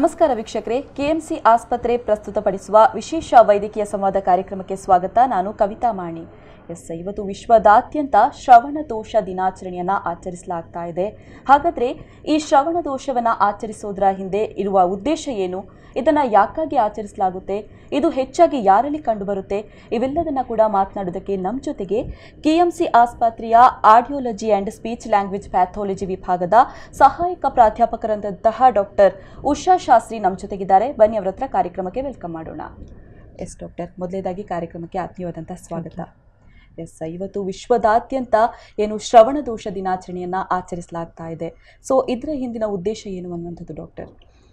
ನಮಸ್ಕಾರ ವೀಕ್ಷಕರೇ ಕೆಎಂಸಿ ಆಸ್ಪತ್ರೆ ಪ್ರಸ್ತುತಪಡಿಸುವ ವಿಶೇಷ ವೈದ್ಯಕೀಯ ಸಂವಾದ ಕಾರ್ಯಕ್ರಮಕ್ಕೆ ಸ್ವಾಗತ ನಾನು ಕವಿತಾ ಮಾಣಿ ಎಸ್ ಇವತ್ತು ವಿಶ್ವದಾದ್ಯಂತ ಶ್ರವಣ ದೋಷ ದಿನಾಚರಣೆಯನ್ನ ಆಚರಿಸಲಾಗ್ತಾ ಇದೆ ಹಾಗಾದ್ರೆ ಈ ಶ್ರವಣ ದೋಷವನ್ನ ಆಚರಿಸೋದ್ರ ಹಿಂದೆ ಇರುವ ಉದ್ದೇಶ ಏನು ಇದನ್ನ ಯಾಕಾಗಿ ಆಚರಿಸಲಾಗುತ್ತೆ ಇದು ಹೆಚ್ಚಾಗಿ ಯಾರಲ್ಲಿ ಕಂಡುಬರುತ್ತೆ ಇವೆಲ್ಲದನ್ನ ಕೂಡ ಮಾತನಾಡೋದಕ್ಕೆ ನಮ್ಮ ಜೊತೆಗೆ ಕೆಎಂಸಿ ಆಸ್ಪತ್ರೆಯ audiology and speech language pathology ವಿಭಾಗದ ಸಹಾಯಕ ಪ್ರಾಧ್ಯಾಪಕರಂತಹ ಡಾಕ್ಟರ್ ಉಷಾ ಶಾಸ್ತ್ರಿ ನಮ್ಮ ಜೊತೆಗಿದ್ದಾರೆ ಬನ್ನಿ ಅವರ ಹತ್ರ ಕಾರ್ಯಕ್ರಮಕ್ಕೆ ವೆಲ್ಕಮ್ ಮಾಡೋಣ ಎಸ್ ಡಾಕ್ಟರ್ ಮೊದಲೇದಾಗಿ ಕಾರ್ಯಕ್ರಮಕ್ಕೆ ಆತ್ಮೀಯವಾದಂಥ ಸ್ವಾಗತ ಎಸ್ ಇವತ್ತು ವಿಶ್ವದಾದ್ಯಂತ ಏನು ಶ್ರವಣ ದೋಷ ದಿನಾಚರಣೆಯನ್ನ ಆಚರಿಸಲಾಗ್ತಾ ಇದೆ ಸೊ ಇದರ ಹಿಂದಿನ ಉದ್ದೇಶ ಏನು ಅನ್ನುವಂಥದ್ದು ಡಾಕ್ಟರ್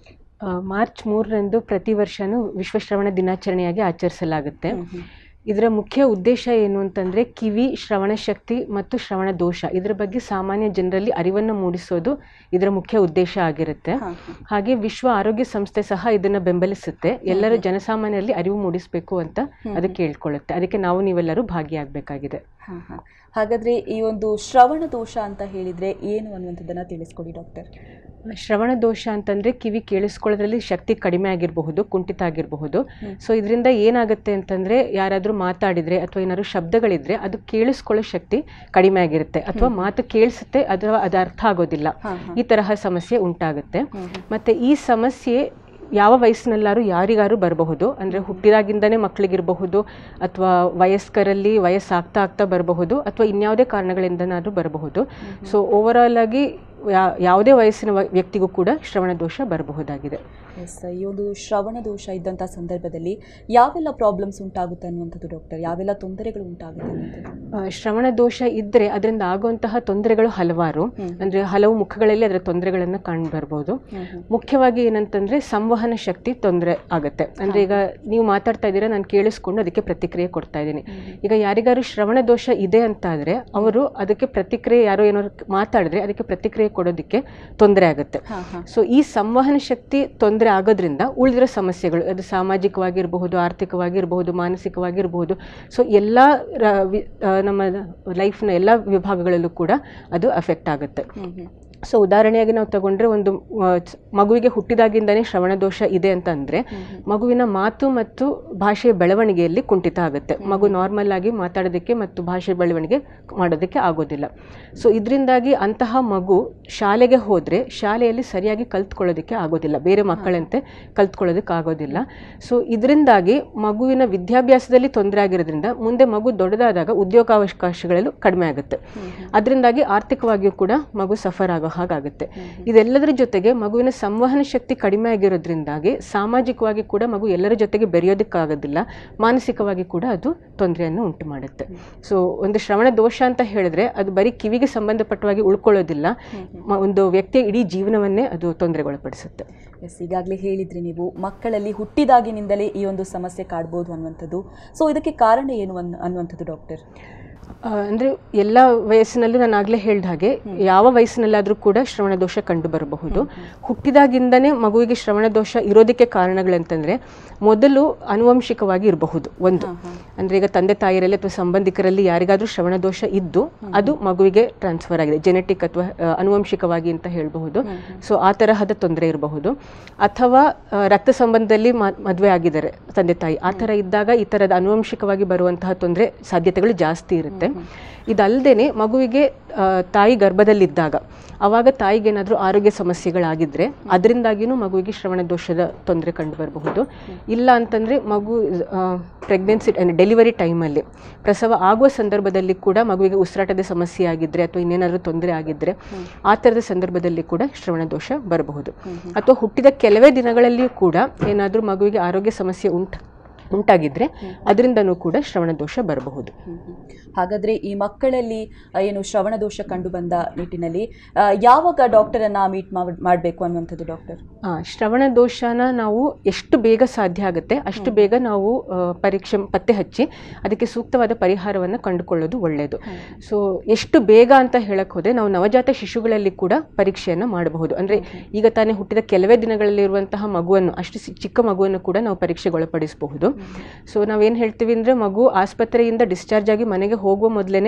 ಆ, ಮಾರ್ಚ್ ಮೂರರಂದು ಪ್ರತಿ ವರ್ಷನೂ ವಿಶ್ವ ಶ್ರವಣ ದಿನಾಚರಣೆಯಾಗಿ ಆಚರಿಸಲಾಗುತ್ತೆ ಇದರ ಮುಖ್ಯ ಉದ್ದೇಶ ಏನು ಅಂತಂದ್ರೆ ಕಿವಿ ಶ್ರವಣ ಶಕ್ತಿ ಮತ್ತು ಶ್ರವಣ ದೋಷ ಇದರ ಬಗ್ಗೆ ಸಾಮಾನ್ಯ ಜನರಲ್ಲಿ ಅರಿವನ್ನು ಮೂಡಿಸೋದು ಇದರ ಮುಖ್ಯ ಉದ್ದೇಶ ಆಗಿರುತ್ತೆ ಹಾ, ಹಾಗೆ ವಿಶ್ವ ಆರೋಗ್ಯ ಸಂಸ್ಥೆ ಸಹ ಇದನ್ನ ಬೆಂಬಲಿಸುತ್ತೆ ಎಲ್ಲರ ಜನಸಾಮಾನ್ಯರಲ್ಲಿ ಅರಿವು ಮೂಡಿಸಬೇಕು ಅಂತ ಅದಕ್ಕೆ ಕೇಳ್ಕೊಳ್ಳುತ್ತೆ ಅದಕ್ಕೆ ನಾವು ನೀವೆಲ್ಲರೂ ಭಾಗಿಯಾಗಬೇಕಾಗಿದೆ ಹಾ, ಹಾ. ಹಾಗಾದ್ರೆ ಈ ಒಂದು ಶ್ರವಣ ದೋಷ ಅಂತ ಹೇಳಿದ್ರೆ ಏನು ಅನ್ನುವಂಥದ್ದನ್ನ ತಿಳಿಸ್ಕೊಡಿ ಡಾಕ್ಟರ್ ಶ್ರವಣ ದೋಷ ಅಂತಂದ್ರೆ ಕಿವಿ ಕೇಳಿಸ್ಕೊಳ್ಳೋದ್ರಲ್ಲಿ ಶಕ್ತಿ ಕಡಿಮೆ ಆಗಿರಬಹುದು ಕುಂಠಿತ ಆಗಿರಬಹುದು ಸೊ ಇದರಿಂದ ಏನಾಗುತ್ತೆ ಅಂತಂದ್ರೆ ಯಾರಾದರೂ ಮಾತಾಡಿದ್ರೆ ಅಥವಾ ಏನಾದ್ರು ಶಬ್ದಗಳಿದ್ರೆ ಅದು ಕೇಳಿಸ್ಕೊಳ್ಳೋ ಶಕ್ತಿ ಕಡಿಮೆ ಆಗಿರುತ್ತೆ ಅಥವಾ ಮಾತು ಕೇಳಿಸುತ್ತೆ ಅಥವಾ ಅದು ಅರ್ಥ ಆಗೋದಿಲ್ಲ ಹಾ, ಈ ತರಹ ಸಮಸ್ಯೆ ಉಂಟಾಗುತ್ತೆ ಮತ್ತೆ ಈ ಸಮಸ್ಯೆ ಯಾವ ವಯಸ್ಸಿನಲ್ಲಾರು ಯಾರಿಗಾರು ಬರಬಹುದು ಅಂದರೆ ಹುಟ್ಟಿದಾಗಿಂದನೇ ಮಕ್ಕಳಿಗಿರಬಹುದು ಅಥವಾ ವಯಸ್ಕರಲ್ಲಿ ವಯಸ್ಸಾಗ್ತಾ ಆಗ್ತಾ ಬರಬಹುದು ಅಥವಾ ಇನ್ಯಾವುದೇ ಕಾರಣಗಳಿಂದನಾದ್ರೂ ಬರಬಹುದು ಸೊ ಓವರಾಲ್ ಆಗಿ ಯಾ- ಯಾವುದೇ ವಯಸ್ಸಿನ ವ- ವ್ಯಕ್ತಿಗೂ ಕೂಡ ಶ್ರವಣ ದೋಷ ಬರಬಹುದಾಗಿದೆ ಎಸ್ ಈ ಒಂದು ಶ್ರವಣ ದೋಷ ಇದ್ದಂಥ ಸಂದರ್ಭದಲ್ಲಿ ಯಾವೆಲ್ಲ ಪ್ರಾಬ್ಲಮ್ಸ್ ಉಂಟಾಗುತ್ತೆ ಅನ್ನುವಂಥದ್ದು ಡಾಕ್ಟರ್ ಯಾವೆಲ್ಲ ತೊಂದರೆಗಳು ಉಂಟಾಗುತ್ತೆ ಅನ್ನುವಂಥದ್ದು ಆ, ಶ್ರವಣ ದೋಷ ಇದ್ರೆ ಅದರಿಂದ ಆಗುವಂತಹ ತೊಂದರೆಗಳು ಹಲವಾರು ಅಂದ್ರೆ ಹಲವು ಮುಖಗಳಲ್ಲಿ ಅದರ ತೊಂದರೆಗಳನ್ನು ಕಂಡು ಬರ್ಬೋದು ಮುಖ್ಯವಾಗಿ ಏನಂತಂದ್ರೆ ಸಂವಹನ ಶಕ್ತಿ ತೊಂದರೆ ಆಗುತ್ತೆ ಅಂದ್ರೆ ಈಗ ನೀವು ಮಾತಾಡ್ತಾ ಇದ್ದೀರಾ ನಾನು ಕೇಳಿಸ್ಕೊಂಡು ಅದಕ್ಕೆ ಪ್ರತಿಕ್ರಿಯೆ ಕೊಡ್ತಾ ಇದ್ದೀನಿ ಈಗ ಯಾರಿಗಾರು ಶ್ರವಣ ದೋಷ ಇದೆ ಅಂತ ಆದ್ರೆ ಅವರು ಅದಕ್ಕೆ ಪ್ರತಿಕ್ರಿಯೆ ಯಾರೋ ಏನೋ ಮಾತಾಡಿದ್ರೆ ಅದಕ್ಕೆ ಪ್ರತಿಕ್ರಿಯೆ ಕೊಡೋದಕ್ಕೆ ತೊಂದರೆ ಆಗುತ್ತೆ ಹಾ, ಹಾ. ಸೊ ಈ ಸಂವಹನ ಶಕ್ತಿ ತೊಂದರೆ ಆಗೋದ್ರಿಂದ ಉಳಿದಿರೋ ಸಮಸ್ಯೆಗಳು ಅದು ಸಾಮಾಜಿಕವಾಗಿರಬಹುದು ಆರ್ಥಿಕವಾಗಿರಬಹುದು ಮಾನಸಿಕವಾಗಿರಬಹುದು ಸೊ ಎಲ್ಲ ರ- ವಿ- ಆ, ನಮ್ಮ ಲೈಫ್ನ ಎಲ್ಲ ವಿಭಾಗಗಳಲ್ಲೂ ಕೂಡ ಅದು ಅಫೆಕ್ಟ್ ಆಗುತ್ತೆ ಹ್ಮ್, ಹ್ಮ್. ಸೊ ಉದಾಹರಣೆಯಾಗಿ ನಾವು ತಗೊಂಡ್ರೆ ಒಂದು ಆ, ಚ- ಮಗುವಿಗೆ ಹುಟ್ಟಿದಾಗಿಂದನೇ ಶ್ರವಣ ದೋಷ ಇದೆ ಅಂತ ಅಂದ್ರೆ ಮಗುವಿನ ಮಾತು ಮತ್ತು ಭಾಷೆಯ ಬೆಳವಣಿಗೆಯಲ್ಲಿ ಕುಂಠಿತ ಆಗುತ್ತೆ ಮಗು ನಾರ್ಮಲ್ ಆಗಿ ಮಾತಾಡೋದಕ್ಕೆ ಮತ್ತು ಭಾಷೆ ಬೆಳವಣಿಗೆ ಮಾಡೋದಕ್ಕೆ ಆಗೋದಿಲ್ಲ ಸೊ ಇದರಿಂದಾಗಿ ಅಂತಹ ಮಗು ಶಾಲೆಗೆ ಹೋದ್ರೆ ಶಾಲೆಯಲ್ಲಿ ಸರಿಯಾಗಿ ಕಲ್ತ್ಕೊಳ್ಳೋದಕ್ಕೆ ಆಗೋದಿಲ್ಲ ಬೇರೆ ಮಕ್ಕಳಂತೆ ಕಲ್ತ್ಕೊಳ್ಳೋದಕ್ಕೆ ಆಗೋದಿಲ್ಲ ಸೊ ಇದರಿಂದಾಗಿ ಮಗುವಿನ ವಿದ್ಯಾಭ್ಯಾಸದಲ್ಲಿ ತೊಂದರೆ ಆಗಿರೋದ್ರಿಂದ ಮುಂದೆ ಮಗು ದೊಡ್ಡದಾದಾಗ ಉದ್ಯೋಗಾವಕಾಶಗಳಲ್ಲೂ ಕಡಿಮೆ ಆಗುತ್ತೆ ಅದರಿಂದಾಗಿ ಆರ್ಥಿಕವಾಗಿಯೂ ಕೂಡ ಮಗು ಸಫರ್ ಆಗೋ ಹಾಗಾಗುತ್ತೆ ಇದೆಲ್ಲದರ ಜೊತೆಗೆ ಮಗುವಿನ ಸಂವಹನ ಶಕ್ತಿ ಕಡಿಮೆ ಆಗಿರೋದ್ರಿಂದಾಗಿ ಸಾಮಾಜಿಕವಾಗಿ ಕೂಡ ಮಗು ಎಲ್ಲರ ಜೊತೆಗೆ ಬೆರೆಯೋದಕ್ಕಾಗೋದಿಲ್ಲ ಮಾನಸಿಕವಾಗಿ ಕೂಡ ಅದು ತೊಂದರೆಯನ್ನು ಉಂಟು ಮಾಡುತ್ತೆ ಸೊ ಒಂದು ಶ್ರವಣ ದೋಷ ಅಂತ ಹೇಳಿದ್ರೆ ಅದು ಬರೀ ಕಿವಿಗೆ ಸಂಬಂಧಪಟ್ಟವಾಗಿ ಉಳ್ಕೊಳ್ಳೋದಿಲ್ಲ ಮ- ಒಂದು ವ್ಯಕ್ತಿಯ ಇಡೀ ಜೀವನವನ್ನೇ ಅದು ತೊಂದರೆಗೊಳಪಡಿಸುತ್ತೆ ಎಸ್ ಈಗಾಗಲೇ ಹೇಳಿದ್ರಿ ನೀವು ಮಕ್ಕಳಲ್ಲಿ ಹುಟ್ಟಿದಾಗಿನಿಂದಲೇ ಈ ಒಂದು ಸಮಸ್ಯೆ ಕಾಡ್ಬೋದು ಅನ್ನುವಂಥದ್ದು ಸೊ ಇದಕ್ಕೆ ಕಾರಣ ಏನು ಅನ್ ಅನ್ನುವಂಥದ್ದು ಡಾಕ್ಟರ್ ಆ, ಅಂದ್ರೆ ಎಲ್ಲ ವಯಸ್ಸಿನಲ್ಲೂ ನಾನು ಆಗಲೇ ಹೇಳ್ದ ಹಾಗೆ ಯಾವ ವಯಸ್ಸಿನಲ್ಲಾದರೂ ಕೂಡ ಶ್ರವಣ ದೋಷ ಕಂಡು ಬರಬಹುದು ಹುಟ್ಟಿದಾಗಿಂದನೇ ಮಗುವಿಗೆ ಶ್ರವಣ ದೋಷ ಇರೋದಕ್ಕೆ ಕಾರಣಗಳಂತಂದ್ರೆ ಮೊದಲು ಆನುವಂಶಿಕವಾಗಿ ಇರಬಹುದು ಒಂದು ಅಂದ್ರೆ ಈಗ ತಂದೆ ತಾಯಿಯರಲ್ಲಿ ಅಥವಾ ಸಂಬಂಧಿಕರಲ್ಲಿ ಯಾರಿಗಾದ್ರೂ ಶ್ರವಣ ದೋಷ ಇದ್ದು ಅದು ಮಗುವಿಗೆ ಟ್ರಾನ್ಸ್ಫರ್ ಆಗಿದೆ ಜೆನೆಟಿಕ್ ಅಥವಾ ಆ, ಆನುವಂಶಿಕವಾಗಿ ಅಂತ ಹೇಳಬಹುದು ಸೊ ಆ ತರಹದ ತೊಂದರೆ ಇರಬಹುದು ಅಥವಾ ಆ, ರಕ್ತ ಸಂಬಂಧದಲ್ಲಿ ಮ- ಮದುವೆ ಆಗಿದ್ದಾರೆ ತಂದೆ ತಾಯಿ ಆ ಥರ ಇದ್ದಾಗ ಈ ಥರದ ಆನುವಂಶಿಕವಾಗಿ ಬರುವಂತಹ ತೊಂದರೆ ಸಾಧ್ಯತೆಗಳು ಜಾಸ್ತಿ ಇರುತ್ತೆ ಇದಲ್ಲದೆ ಮಗುವಿಗೆ ಆ, ತಾಯಿ ಗರ್ಭದಲ್ಲಿದ್ದಾಗ ಅವಾಗ ತಾಯಿಗೆ ಏನಾದರೂ ಆರೋಗ್ಯ ಸಮಸ್ಯೆಗಳಾಗಿದ್ರೆ ಅದರಿಂದಾಗಿನೂ ಮಗುವಿಗೆ ಶ್ರವಣ ದೋಷದ ತೊಂದರೆ ಕಂಡು ಬರಬಹುದು ಇಲ್ಲ ಅಂತಂದ್ರೆ ಮಗು ಪ್ರೆಗ್ನೆನ್ಸಿ ಡೆಲಿವರಿ ಟೈಮಲ್ಲಿ ಪ್ರಸವ ಆಗುವ ಸಂದರ್ಭದಲ್ಲಿ ಕೂಡ ಮಗುವಿಗೆ ಉಸಿರಾಟದ ಸಮಸ್ಯೆ ಆಗಿದ್ರೆ ಅಥವಾ ಇನ್ನೇನಾದರೂ ತೊಂದರೆ ಆಗಿದ್ರೆ ಆ ಥರದ ಸಂದರ್ಭದಲ್ಲಿ ಕೂಡ ಶ್ರವಣ ದೋಷ ಬರಬಹುದು ಅಥವಾ ಹುಟ್ಟಿದ ಕೆಲವೇ ದಿನಗಳಲ್ಲಿಯೂ ಕೂಡ ಏನಾದರೂ ಮಗುವಿಗೆ ಆರೋಗ್ಯ ಸಮಸ್ಯೆ ಉಂಟು ಉಂಟಾಗಿದ್ರೆ ಅದರಿಂದನೂ ಕೂಡ ಶ್ರವಣ ದೋಷ ಬರಬಹುದು ಹಾಗಾದ್ರೆ ಈ ಮಕ್ಕಳಲ್ಲಿ ಆ, ಏನು ಶ್ರವಣ ದೋಷ ಕಂಡು ಬಂದ ನಿಟ್ಟಿನಲ್ಲಿ ಆ, ಯಾವಾಗ ಡಾಕ್ಟರನ್ನ ಮೀಟ್ ಮಾಡಬೇಕು ಅನ್ನುವಂಥದ್ದು ಡಾಕ್ಟರ್ ಆ, ಶ್ರವಣ ದೋಷನ ನಾವು ಎಷ್ಟು ಬೇಗ ಸಾಧ್ಯ ಆಗುತ್ತೆ ಅಷ್ಟು ಬೇಗ ನಾವು ಆ, ಪರೀಕ್ಷೆ ಪತ್ತೆ ಹಚ್ಚಿ ಅದಕ್ಕೆ ಸೂಕ್ತವಾದ ಪರಿಹಾರವನ್ನು ಕಂಡುಕೊಳ್ಳೋದು ಒಳ್ಳೆಯದು ಸೊ ಎಷ್ಟು ಬೇಗ ಅಂತ ಹೇಳಕ್ ಹೋದ್ರೆ ನಾವು ನವಜಾತ ಶಿಶುಗಳಲ್ಲಿ ಕೂಡ ಪರೀಕ್ಷೆಯನ್ನು ಮಾಡಬಹುದು ಅಂದ್ರೆ ಈಗ ತಾನೇ ಹುಟ್ಟಿದ ಕೆಲವೇ ದಿನಗಳಲ್ಲಿ ಇರುವಂತಹ ಮಗುವನ್ನು ಅಷ್ಟು ಸಿ- ಚಿಕ್ಕ ಮಗುವನ್ನು ಕೂಡ ನಾವು ಪರೀಕ್ಷೆಗೊಳಪಡಿಸಬಹುದು ಸೊ ನಾವೇನು ಹೇಳ್ತೀವಿ ಅಂದ್ರೆ ಮಗು ಆಸ್ಪತ್ರೆಯಿಂದ ಡಿಸ್ಚಾರ್ಜ್ ಆಗಿ ಮನೆಗೆ ಹೋಗುವ ಮೊದಲೇನೆ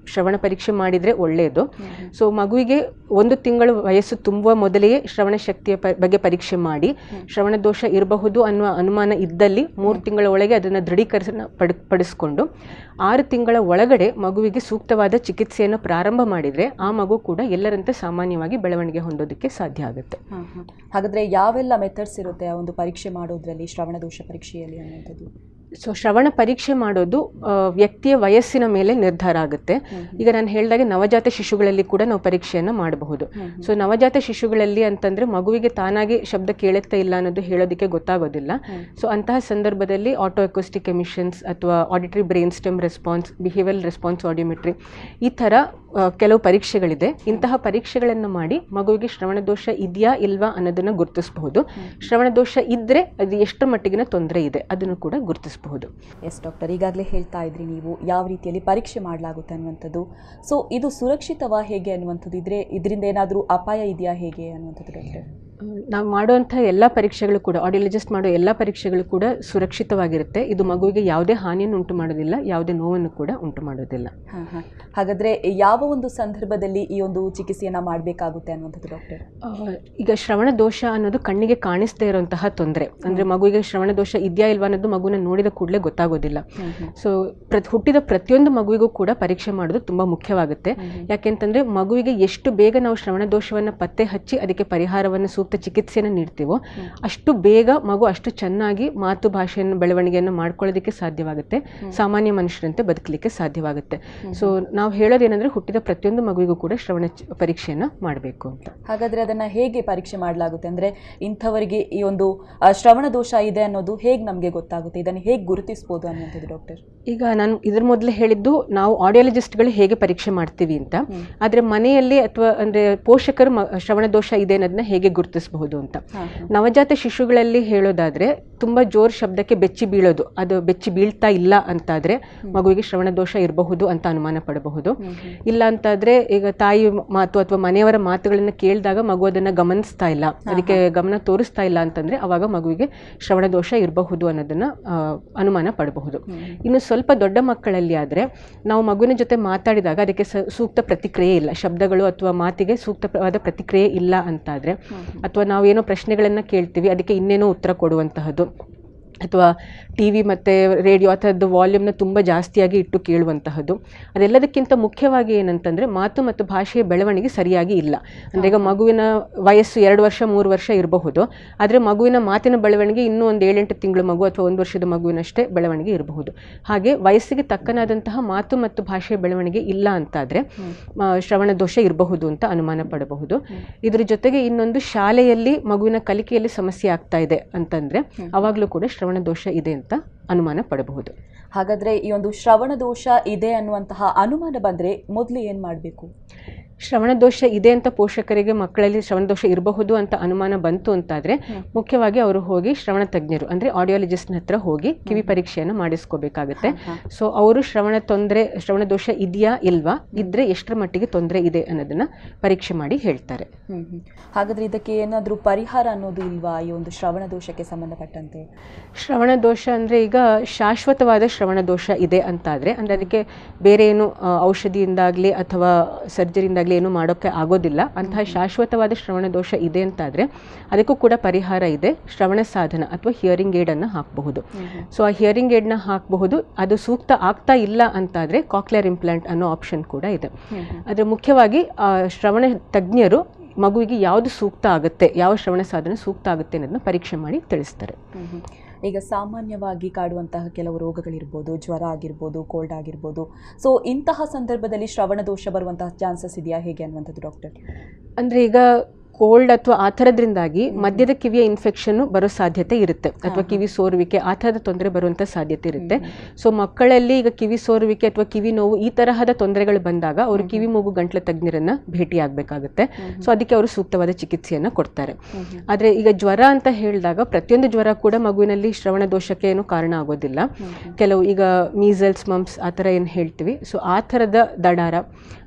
ಶ್ರವಣ ಪರೀಕ್ಷೆ ಮಾಡಿದರೆ ಒಳ್ಳೆಯದು ಸೊ ಮಗುವಿಗೆ ಒಂದು ತಿಂಗಳು ವಯಸ್ಸು ತುಂಬುವ ಮೊದಲೇ ಶ್ರವಣ ಶಕ್ತಿಯ ಪ- ಬಗ್ಗೆ ಪರೀಕ್ಷೆ ಮಾಡಿ ಶ್ರವಣ ದೋಷ ಇರಬಹುದು ಅನ್ನುವ ಅನುಮಾನ ಇದ್ದಲ್ಲಿ ಮೂರು ತಿಂಗಳ ಒಳಗೆ ಅದನ್ನು ದೃಢೀಕರಣ ಪಡ್ ಪಡಿಸ್ಕೊಂಡು ಆರು ತಿಂಗಳ ಒಳಗಡೆ ಮಗುವಿಗೆ ಸೂಕ್ತವಾದ ಚಿಕಿತ್ಸೆಯನ್ನು ಪ್ರಾರಂಭ ಮಾಡಿದರೆ ಆ ಮಗು ಕೂಡ ಎಲ್ಲರಂತೆ ಸಾಮಾನ್ಯವಾಗಿ ಬೆಳವಣಿಗೆ ಹೊಂದೋದಕ್ಕೆ ಸಾಧ್ಯ ಆಗುತ್ತೆ ಹಾಂ ಹಾಂ ಹಾಗಾದರೆ ಯಾವೆಲ್ಲ ಮೆಥಡ್ಸ್ ಇರುತ್ತೆ ಆ ಒಂದು ಪರೀಕ್ಷೆ ಮಾಡೋದ್ರಲ್ಲಿ ಶ್ರವಣ ದೋಷ ಪರೀಕ್ಷೆಯಲ್ಲಿ ಅನ್ನುವಂಥದ್ದು ಸೊ ಶ್ರವಣ ಪರೀಕ್ಷೆ ಮಾಡೋದು ಆ, ವ್ಯಕ್ತಿಯ ವಯಸ್ಸಿನ ಮೇಲೆ ನಿರ್ಧಾರ ಆಗುತ್ತೆ ಈಗ ನಾನು ಹೇಳಿದಾಗೆ ನವಜಾತ ಶಿಶುಗಳಲ್ಲಿ ಕೂಡ ನಾವು ಪರೀಕ್ಷೆಯನ್ನು ಮಾಡಬಹುದು ಸೊ ನವಜಾತ ಶಿಶುಗಳಲ್ಲಿ ಅಂತಂದ್ರೆ ಮಗುವಿಗೆ ತಾನಾಗಿ ಶಬ್ದ ಕೇಳುತ್ತಾ ಇಲ್ಲ ಅನ್ನೋದು ಹೇಳೋದಕ್ಕೆ ಗೊತ್ತಾಗೋದಿಲ್ಲ ಸೊ ಅಂತಹ ಸಂದರ್ಭದಲ್ಲಿ ಆಟೋ ಎಕೋಸ್ಟಿಕ್ ಎಮಿಷನ್ಸ್ ಅಥವಾ auditory brainstem response behavioural response audiometry ಈ ಥರ ಆ, ಕೆಲವು ಪರೀಕ್ಷೆಗಳಿದೆ ಇಂತಹ ಪರೀಕ್ಷೆಗಳನ್ನು ಮಾಡಿ ಮಗುವಿಗೆ ಶ್ರವಣ ದೋಷ ಇದೆಯಾ ಇಲ್ವಾ ಅನ್ನೋದನ್ನು ಗುರುತಿಸಬಹುದು ಶ್ರವಣ ದೋಷ ಇದ್ದರೆ ಅದು ಎಷ್ಟರ ಮಟ್ಟಿಗಿನ ತೊಂದರೆ ಇದೆ ಅದನ್ನು ಕೂಡ ಗುರುತಿಸಬಹುದು ಎಸ್ ಡಾಕ್ಟರ್ ಈಗಾಗಲೇ ಹೇಳ್ತಾ ಇದ್ರಿ ನೀವು ಯಾವ ರೀತಿಯಲ್ಲಿ ಪರೀಕ್ಷೆ ಮಾಡಲಾಗುತ್ತೆ ಅನ್ನುವಂಥದ್ದು ಸೊ ಇದು ಸುರಕ್ಷಿತವಾ ಹೇಗೆ ಅನ್ನುವಂಥದ್ದು ಇದ್ರೆ ಇದರಿಂದ ಏನಾದರೂ ಅಪಾಯ ಇದೆಯಾ ಹೇಗೆ ಅನ್ನುವಂಥದ್ದು ಡಾಕ್ಟರ್ ನಾವು ಮಾಡುವಂಥ ಎಲ್ಲ ಪರೀಕ್ಷೆಗಳು ಕೂಡ ಆಡಿಯೋಲಜಿಸ್ಟ್ ಮಾಡೋ ಎಲ್ಲ ಪರೀಕ್ಷೆಗಳು ಕೂಡ ಸುರಕ್ಷಿತವಾಗಿರುತ್ತೆ ಇದು ಮಗುವಿಗೆ ಯಾವುದೇ ಹಾನಿಯನ್ನು ಉಂಟು ಮಾಡೋದಿಲ್ಲ ಯಾವುದೇ ನೋವನ್ನು ಕೂಡ ಉಂಟು ಮಾಡೋದಿಲ್ಲ ಹಾಂ ಹಾಂ ಹಾಗಾದರೆ ಯಾವ ಒಂದು ಸಂದರ್ಭದಲ್ಲಿ ಈ ಒಂದು ಚಿಕಿತ್ಸೆಯನ್ನು ಮಾಡಬೇಕಾಗುತ್ತೆ ಅನ್ನುವಂಥದ್ದು ಡಾಕ್ಟರ್ ಆ, ಈಗ ಶ್ರವಣ ದೋಷ ಅನ್ನೋದು ಕಣ್ಣಿಗೆ ಕಾಣಿಸದೇ ಇರುವಂತಹ ತೊಂದರೆ ಅಂದರೆ ಮಗುವಿಗೆ ಶ್ರವಣ ದೋಷ ಇದೆಯಾ ಇಲ್ವಾ ಅನ್ನೋದು ಮಗುನ ನೋಡಿದ ಕೂಡಲೇ ಗೊತ್ತಾಗೋದಿಲ್ಲ ಸೊ ಪ್ರ ಹುಟ್ಟಿದ ಪ್ರತಿಯೊಂದು ಮಗುವಿಗೂ ಕೂಡ ಪರೀಕ್ಷೆ ಮಾಡೋದು ತುಂಬ ಮುಖ್ಯವಾಗುತ್ತೆ ಯಾಕೆಂತಂದ್ರೆ ಮಗುವಿಗೆ ಎಷ್ಟು ಬೇಗ ನಾವು ಶ್ರವಣ ದೋಷವನ್ನು ಪತ್ತೆ ಹಚ್ಚಿ ಅದಕ್ಕೆ ಪರಿಹಾರವನ್ನು ಸೂಕ್ತ ಚಿಕಿತ್ಸೆಯನ್ನು ನೀಡ್ತೀವೋ ಅಷ್ಟು ಬೇಗ ಮಗು ಅಷ್ಟು ಚೆನ್ನಾಗಿ ಮಾತು ಭಾಷೆಯನ್ನು ಬೆಳವಣಿಗೆಯನ್ನು ಮಾಡ್ಕೊಳ್ಳೋದಕ್ಕೆ ಸಾಧ್ಯವಾಗುತ್ತೆ ಸಾಮಾನ್ಯ ಮನುಷ್ಯರಂತೆ ಬದುಕಲಿಕ್ಕೆ ಸಾಧ್ಯವಾಗುತ್ತೆ ಸೊ ನಾವು ಹೇಳೋದೇನೆಂದ್ರೆ ಹುಟ್ಟಿದ ಪ್ರತಿಯೊಂದು ಮಗುವಿಗೂ ಕೂಡ ಶ್ರವಣ ಚ- ಪರೀಕ್ಷೆಯನ್ನು ಮಾಡಬೇಕು ಅಂತ ಹಾಗಾದರೆ ಅದನ್ನು ಹೇಗೆ ಪರೀಕ್ಷೆ ಮಾಡಲಾಗುತ್ತೆ ಅಂದರೆ ಇಂಥವರಿಗೆ ಈ ಒಂದು ಆ, ಶ್ರವಣ ದೋಷ ಇದೆ ಅನ್ನೋದು ಹೇಗೆ ನಮಗೆ ಗೊತ್ತಾಗುತ್ತೆ ಇದನ್ನು ಹೇಗೆ ಗುರುತಿಸ್ಬೋದು ಅನ್ನುವಂಥದ್ದು ಡಾಕ್ಟರ್ ಈಗ ನಾನು ಇದ್ರ ಮೊದಲೇ ಹೇಳಿದ್ದು ನಾವು ಆಡಿಯಾಲಜಿಸ್ಟ್ಗಳು ಹೇಗೆ ಪರೀಕ್ಷೆ ಮಾಡ್ತೀವಿ ಅಂತ ಆದರೆ ಮನೆಯಲ್ಲಿ ಅಥವಾ ಅಂದರೆ ಪೋಷಕರು ಮ ಶ್ರವಣ ದೋಷ ಇದೆ ಅನ್ನೋದನ್ನ ಹೇಗೆ ಗುರುತಿಸಬಹುದು ಅಂತ ನವಜಾತ ಶಿಶುಗಳಲ್ಲಿ ಹೇಳೋದಾದ್ರೆ ತುಂಬ ಜೋರ್ ಶಬ್ದಕ್ಕೆ ಬೆಚ್ಚಿ ಬೀಳೋದು ಅದು ಬೆಚ್ಚಿ ಬೀಳ್ತಾ ಇಲ್ಲ ಅಂತಾದ್ರೆ ಮಗುವಿಗೆ ಶ್ರವಣ ದೋಷ ಇರಬಹುದು ಅಂತ ಅನುಮಾನ ಪಡಬಹುದು ಇಲ್ಲ ಅಂತಾದ್ರೆ ಈಗ ತಾಯಿ ಮಾತು ಅಥವಾ ಮನೆಯವರ ಮಾತುಗಳನ್ನು ಕೇಳಿದಾಗ ಮಗು ಅದನ್ನ ಗಮನಿಸ್ತಾ ಇಲ್ಲ ಅದಕ್ಕೆ ಗಮನ ತೋರಿಸ್ತಾ ಇಲ್ಲ ಅಂತಂದ್ರೆ ಅವಾಗ ಮಗುವಿಗೆ ಶ್ರವಣ ದೋಷ ಇರಬಹುದು ಅನ್ನೋದನ್ನ ಆ, ಅನುಮಾನ ಪಡಬಹುದು ಇನ್ನು ಸ್ವಲ್ಪ ದೊಡ್ಡ ಮಕ್ಕಳಲ್ಲಿ ಆದ್ರೆ ನಾವು ಮಗುವಿನ ಜೊತೆ ಮಾತಾಡಿದಾಗ ಅದಕ್ಕೆ ಸ- ಸೂಕ್ತ ಪ್ರತಿಕ್ರಿಯೆ ಇಲ್ಲ ಶಬ್ದಗಳು ಅಥವಾ ಮಾತಿಗೆ ಸೂಕ್ತವಾದ ಪ್ರತಿಕ್ರಿಯೆ ಇಲ್ಲ ಅಂತಾದ್ರೆ ಅಥವಾ ನಾವು ಏನೋ ಪ್ರಶ್ನೆಗಳನ್ನು ಕೇಳ್ತೀವಿ ಅದಕ್ಕೆ ಇನ್ನೇನೋ ಉತ್ತರ ಕೊಡುವಂತಹದ್ದು ಅಥವಾ ಟಿ ವಿ ಮತ್ತು ರೇಡಿಯೋ ಆ ಥರದ್ದು ವಾಲ್ಯೂಮ್ನ ತುಂಬ ಜಾಸ್ತಿಯಾಗಿ ಇಟ್ಟು ಕೇಳುವಂತಹದ್ದು ಅದೆಲ್ಲದಕ್ಕಿಂತ ಮುಖ್ಯವಾಗಿ ಏನಂತಂದರೆ ಮಾತು ಮತ್ತು ಭಾಷೆಯ ಬೆಳವಣಿಗೆ ಸರಿಯಾಗಿ ಇಲ್ಲ ಅಂದರೆ ಈಗ ಮಗುವಿನ ವಯಸ್ಸು ಎರಡು ವರ್ಷ ಮೂರು ವರ್ಷ ಇರಬಹುದು ಆದರೆ ಮಗುವಿನ ಮಾತಿನ ಬೆಳವಣಿಗೆ ಇನ್ನೂ ಒಂದು ಏಳೆಂಟು ತಿಂಗಳು ಮಗು ಅಥವಾ ಒಂದು ವರ್ಷದ ಮಗುವಿನಷ್ಟೇ ಬೆಳವಣಿಗೆ ಇರಬಹುದು ಹಾಗೆ ವಯಸ್ಸಿಗೆ ತಕ್ಕನಾದಂತಹ ಮಾತು ಮತ್ತು ಭಾಷೆಯ ಬೆಳವಣಿಗೆ ಇಲ್ಲ ಅಂತಾದರೆ ಶ್ರವಣ ದೋಷ ಇರಬಹುದು ಅಂತ ಅನುಮಾನ ಪಡಬಹುದು ಇದ್ರ ಜೊತೆಗೆ ಇನ್ನೊಂದು ಶಾಲೆಯಲ್ಲಿ ಮಗುವಿನ ಕಲಿಕೆಯಲ್ಲಿ ಸಮಸ್ಯೆ ಆಗ್ತಾ ಇದೆ ಅಂತಂದ್ರೆ ಅವಾಗಲೂ ಕೂಡ ಶ್ರವಣ ದೋಷ ಇದೆ ಅಂತ ಅನುಮಾನ ಪಡಬಹುದು ಹಾಗಾದರೆ ಈ ಒಂದು ಶ್ರವಣ ದೋಷ ಇದೆ ಅನ್ನುವಂತಹ ಅನುಮಾನ ಬಂದರೆ ಮೊದಲು ಏನು ಮಾಡಬೇಕು ಶ್ರವಣ ದೋಷ ಇದೆ ಅಂತ ಪೋಷಕರಿಗೆ ಮಕ್ಕಳಲ್ಲಿ ಶ್ರವಣ ದೋಷ ಇರಬಹುದು ಅಂತ ಅನುಮಾನ ಬಂತು ಅಂತಾದ್ರೆ ಮುಖ್ಯವಾಗಿ ಅವರು ಹೋಗಿ ಶ್ರವಣ ತಜ್ಞರು ಅಂದ್ರೆ ಆಡಿಯಾಲಜಿಸ್ಟ್ನ ಹತ್ರ ಹೋಗಿ ಕಿವಿ ಪರೀಕ್ಷೆಯನ್ನು ಮಾಡಿಸ್ಕೋಬೇಕಾಗತ್ತೆ ಸೊ ಅವರು ಶ್ರವಣ ತೊಂದರೆ ಶ್ರವಣ ದೋಷ ಇದೆಯಾ ಇಲ್ವಾ ಇದ್ರೆ ಎಷ್ಟರ ಮಟ್ಟಿಗೆ ತೊಂದರೆ ಇದೆ ಅನ್ನೋದನ್ನ ಪರೀಕ್ಷೆ ಮಾಡಿ ಹೇಳ್ತಾರೆ ಹ್ಮ್ ಹ್ಮ್. ಹಾಗಾದ್ರೆ ಇದಕ್ಕೆ ಏನಾದರೂ ಪರಿಹಾರ ಅನ್ನೋದು ಇಲ್ವಾ ಈ ಒಂದು ಶ್ರವಣ ದೋಷಕ್ಕೆ ಸಂಬಂಧಪಟ್ಟಂತೆ ಶ್ರವಣ ದೋಷ ಅಂದರೆ ಈಗ ಶಾಶ್ವತವಾದ ಶ್ರವಣ ದೋಷ ಇದೆ ಅಂತಾದರೆ ಅಂದರೆ ಅದಕ್ಕೆ ಬೇರೆ ಏನು ಆ, ಔಷಧಿಯಿಂದಾಗಲಿ ಅಥವಾ ಸರ್ಜರಿಯಿಂದಾಗಲಿ ಏನು ಮಾಡೋಕ್ಕೆ ಆಗೋದಿಲ್ಲ ಅಂತಹ ಶಾಶ್ವತವಾದ ಶ್ರವಣ ದೋಷ ಇದೆ ಅಂತಾದರೆ ಅದಕ್ಕೂ ಕೂಡ ಪರಿಹಾರ ಇದೆ ಶ್ರವಣ ಸಾಧನ ಅಥವಾ ಹಿಯರಿಂಗ್ ಏಡನ್ನು ಹಾಕಬಹುದು ಸೊ ಆ ಹಿಯರಿಂಗ್ ಏಡ್ನ ಹಾಕಬಹುದು ಅದು ಸೂಕ್ತ ಆಗ್ತಾ ಇಲ್ಲ ಅಂತಾದರೆ ಕಾಕ್ಲಿಯರ್ ಇಂಪ್ಲಾಂಟ್ ಅನ್ನೋ ಆಪ್ಷನ್ ಕೂಡ ಇದೆ ಆದರೆ ಮುಖ್ಯವಾಗಿ ಆ, ಶ್ರವಣ ತಜ್ಞರು ಮಗುವಿಗೆ ಯಾವುದು ಸೂಕ್ತ ಆಗುತ್ತೆ ಯಾವ ಶ್ರವಣ ಸಾಧನ ಸೂಕ್ತ ಆಗುತ್ತೆ ಅನ್ನೋದನ್ನ ಪರೀಕ್ಷೆ ಮಾಡಿ ತಿಳಿಸ್ತಾರೆ ಹ್ಮ್ ಹ್ಮ್. ಈಗ ಸಾಮಾನ್ಯವಾಗಿ ಕಾಡುವಂತಹ ಕೆಲವು ರೋಗಗಳಿರ್ಬೋದು ಜ್ವರ ಆಗಿರ್ಬೋದು ಕೋಲ್ಡ್ ಆಗಿರ್ಬೋದು ಸೊ ಇಂತಹ ಸಂದರ್ಭದಲ್ಲಿ ಶ್ರವಣ ದೋಷ ಬರುವಂತಹ ಚಾನ್ಸಸ್ ಇದೆಯಾ ಹೇಗೆ ಅನ್ನುವಂಥದ್ದು ಡಾಕ್ಟರ್ ಅಂದ್ರೆ ಈಗ ಕೋಲ್ಡ್ ಅಥವಾ ಆ ಥರದ್ರಿಂದಾಗಿ ಮಧ್ಯದ ಕಿವಿಯ ಇನ್ಫೆಕ್ಷನ್ ಬರೋ ಸಾಧ್ಯತೆ ಇರುತ್ತೆ ಅಥವಾ ಕಿವಿ ಸೋರುವಿಕೆ ಆ ಥರದ ತೊಂದರೆ ಬರುವಂಥ ಸಾಧ್ಯತೆ ಇರುತ್ತೆ ಸೊ ಮಕ್ಕಳಲ್ಲಿ ಈಗ ಕಿವಿ ಸೋರುವಿಕೆ ಅಥವಾ ಕಿವಿ ನೋವು ಈ ತರಹದ ತೊಂದರೆಗಳು ಬಂದಾಗ ಅವರು ಕಿವಿ ಮೂಗು ಗಂಟ್ಲ ತಜ್ಞರನ್ನ ಭೇಟಿಯಾಗಬೇಕಾಗುತ್ತೆ ಸೊ ಅದಕ್ಕೆ ಅವರು ಸೂಕ್ತವಾದ ಚಿಕಿತ್ಸೆಯನ್ನ ಕೊಡ್ತಾರೆ ಆದ್ರೆ ಈಗ ಜ್ವರ ಅಂತ ಹೇಳಿದಾಗ ಪ್ರತಿಯೊಂದು ಜ್ವರ ಕೂಡ ಮಗುವಿನಲ್ಲಿ ಶ್ರವಣ ದೋಷಕ್ಕೆ ಏನು ಕಾರಣ ಆಗೋದಿಲ್ಲ ಕೆಲವು ಈಗ ಮೀಸಲ್ಸ್ ಮಮ್ಸ್ ಆ ಥರ ಏನು ಹೇಳ್ತೀವಿ ಸೊ ಆ ಥರದ ದಡಾರ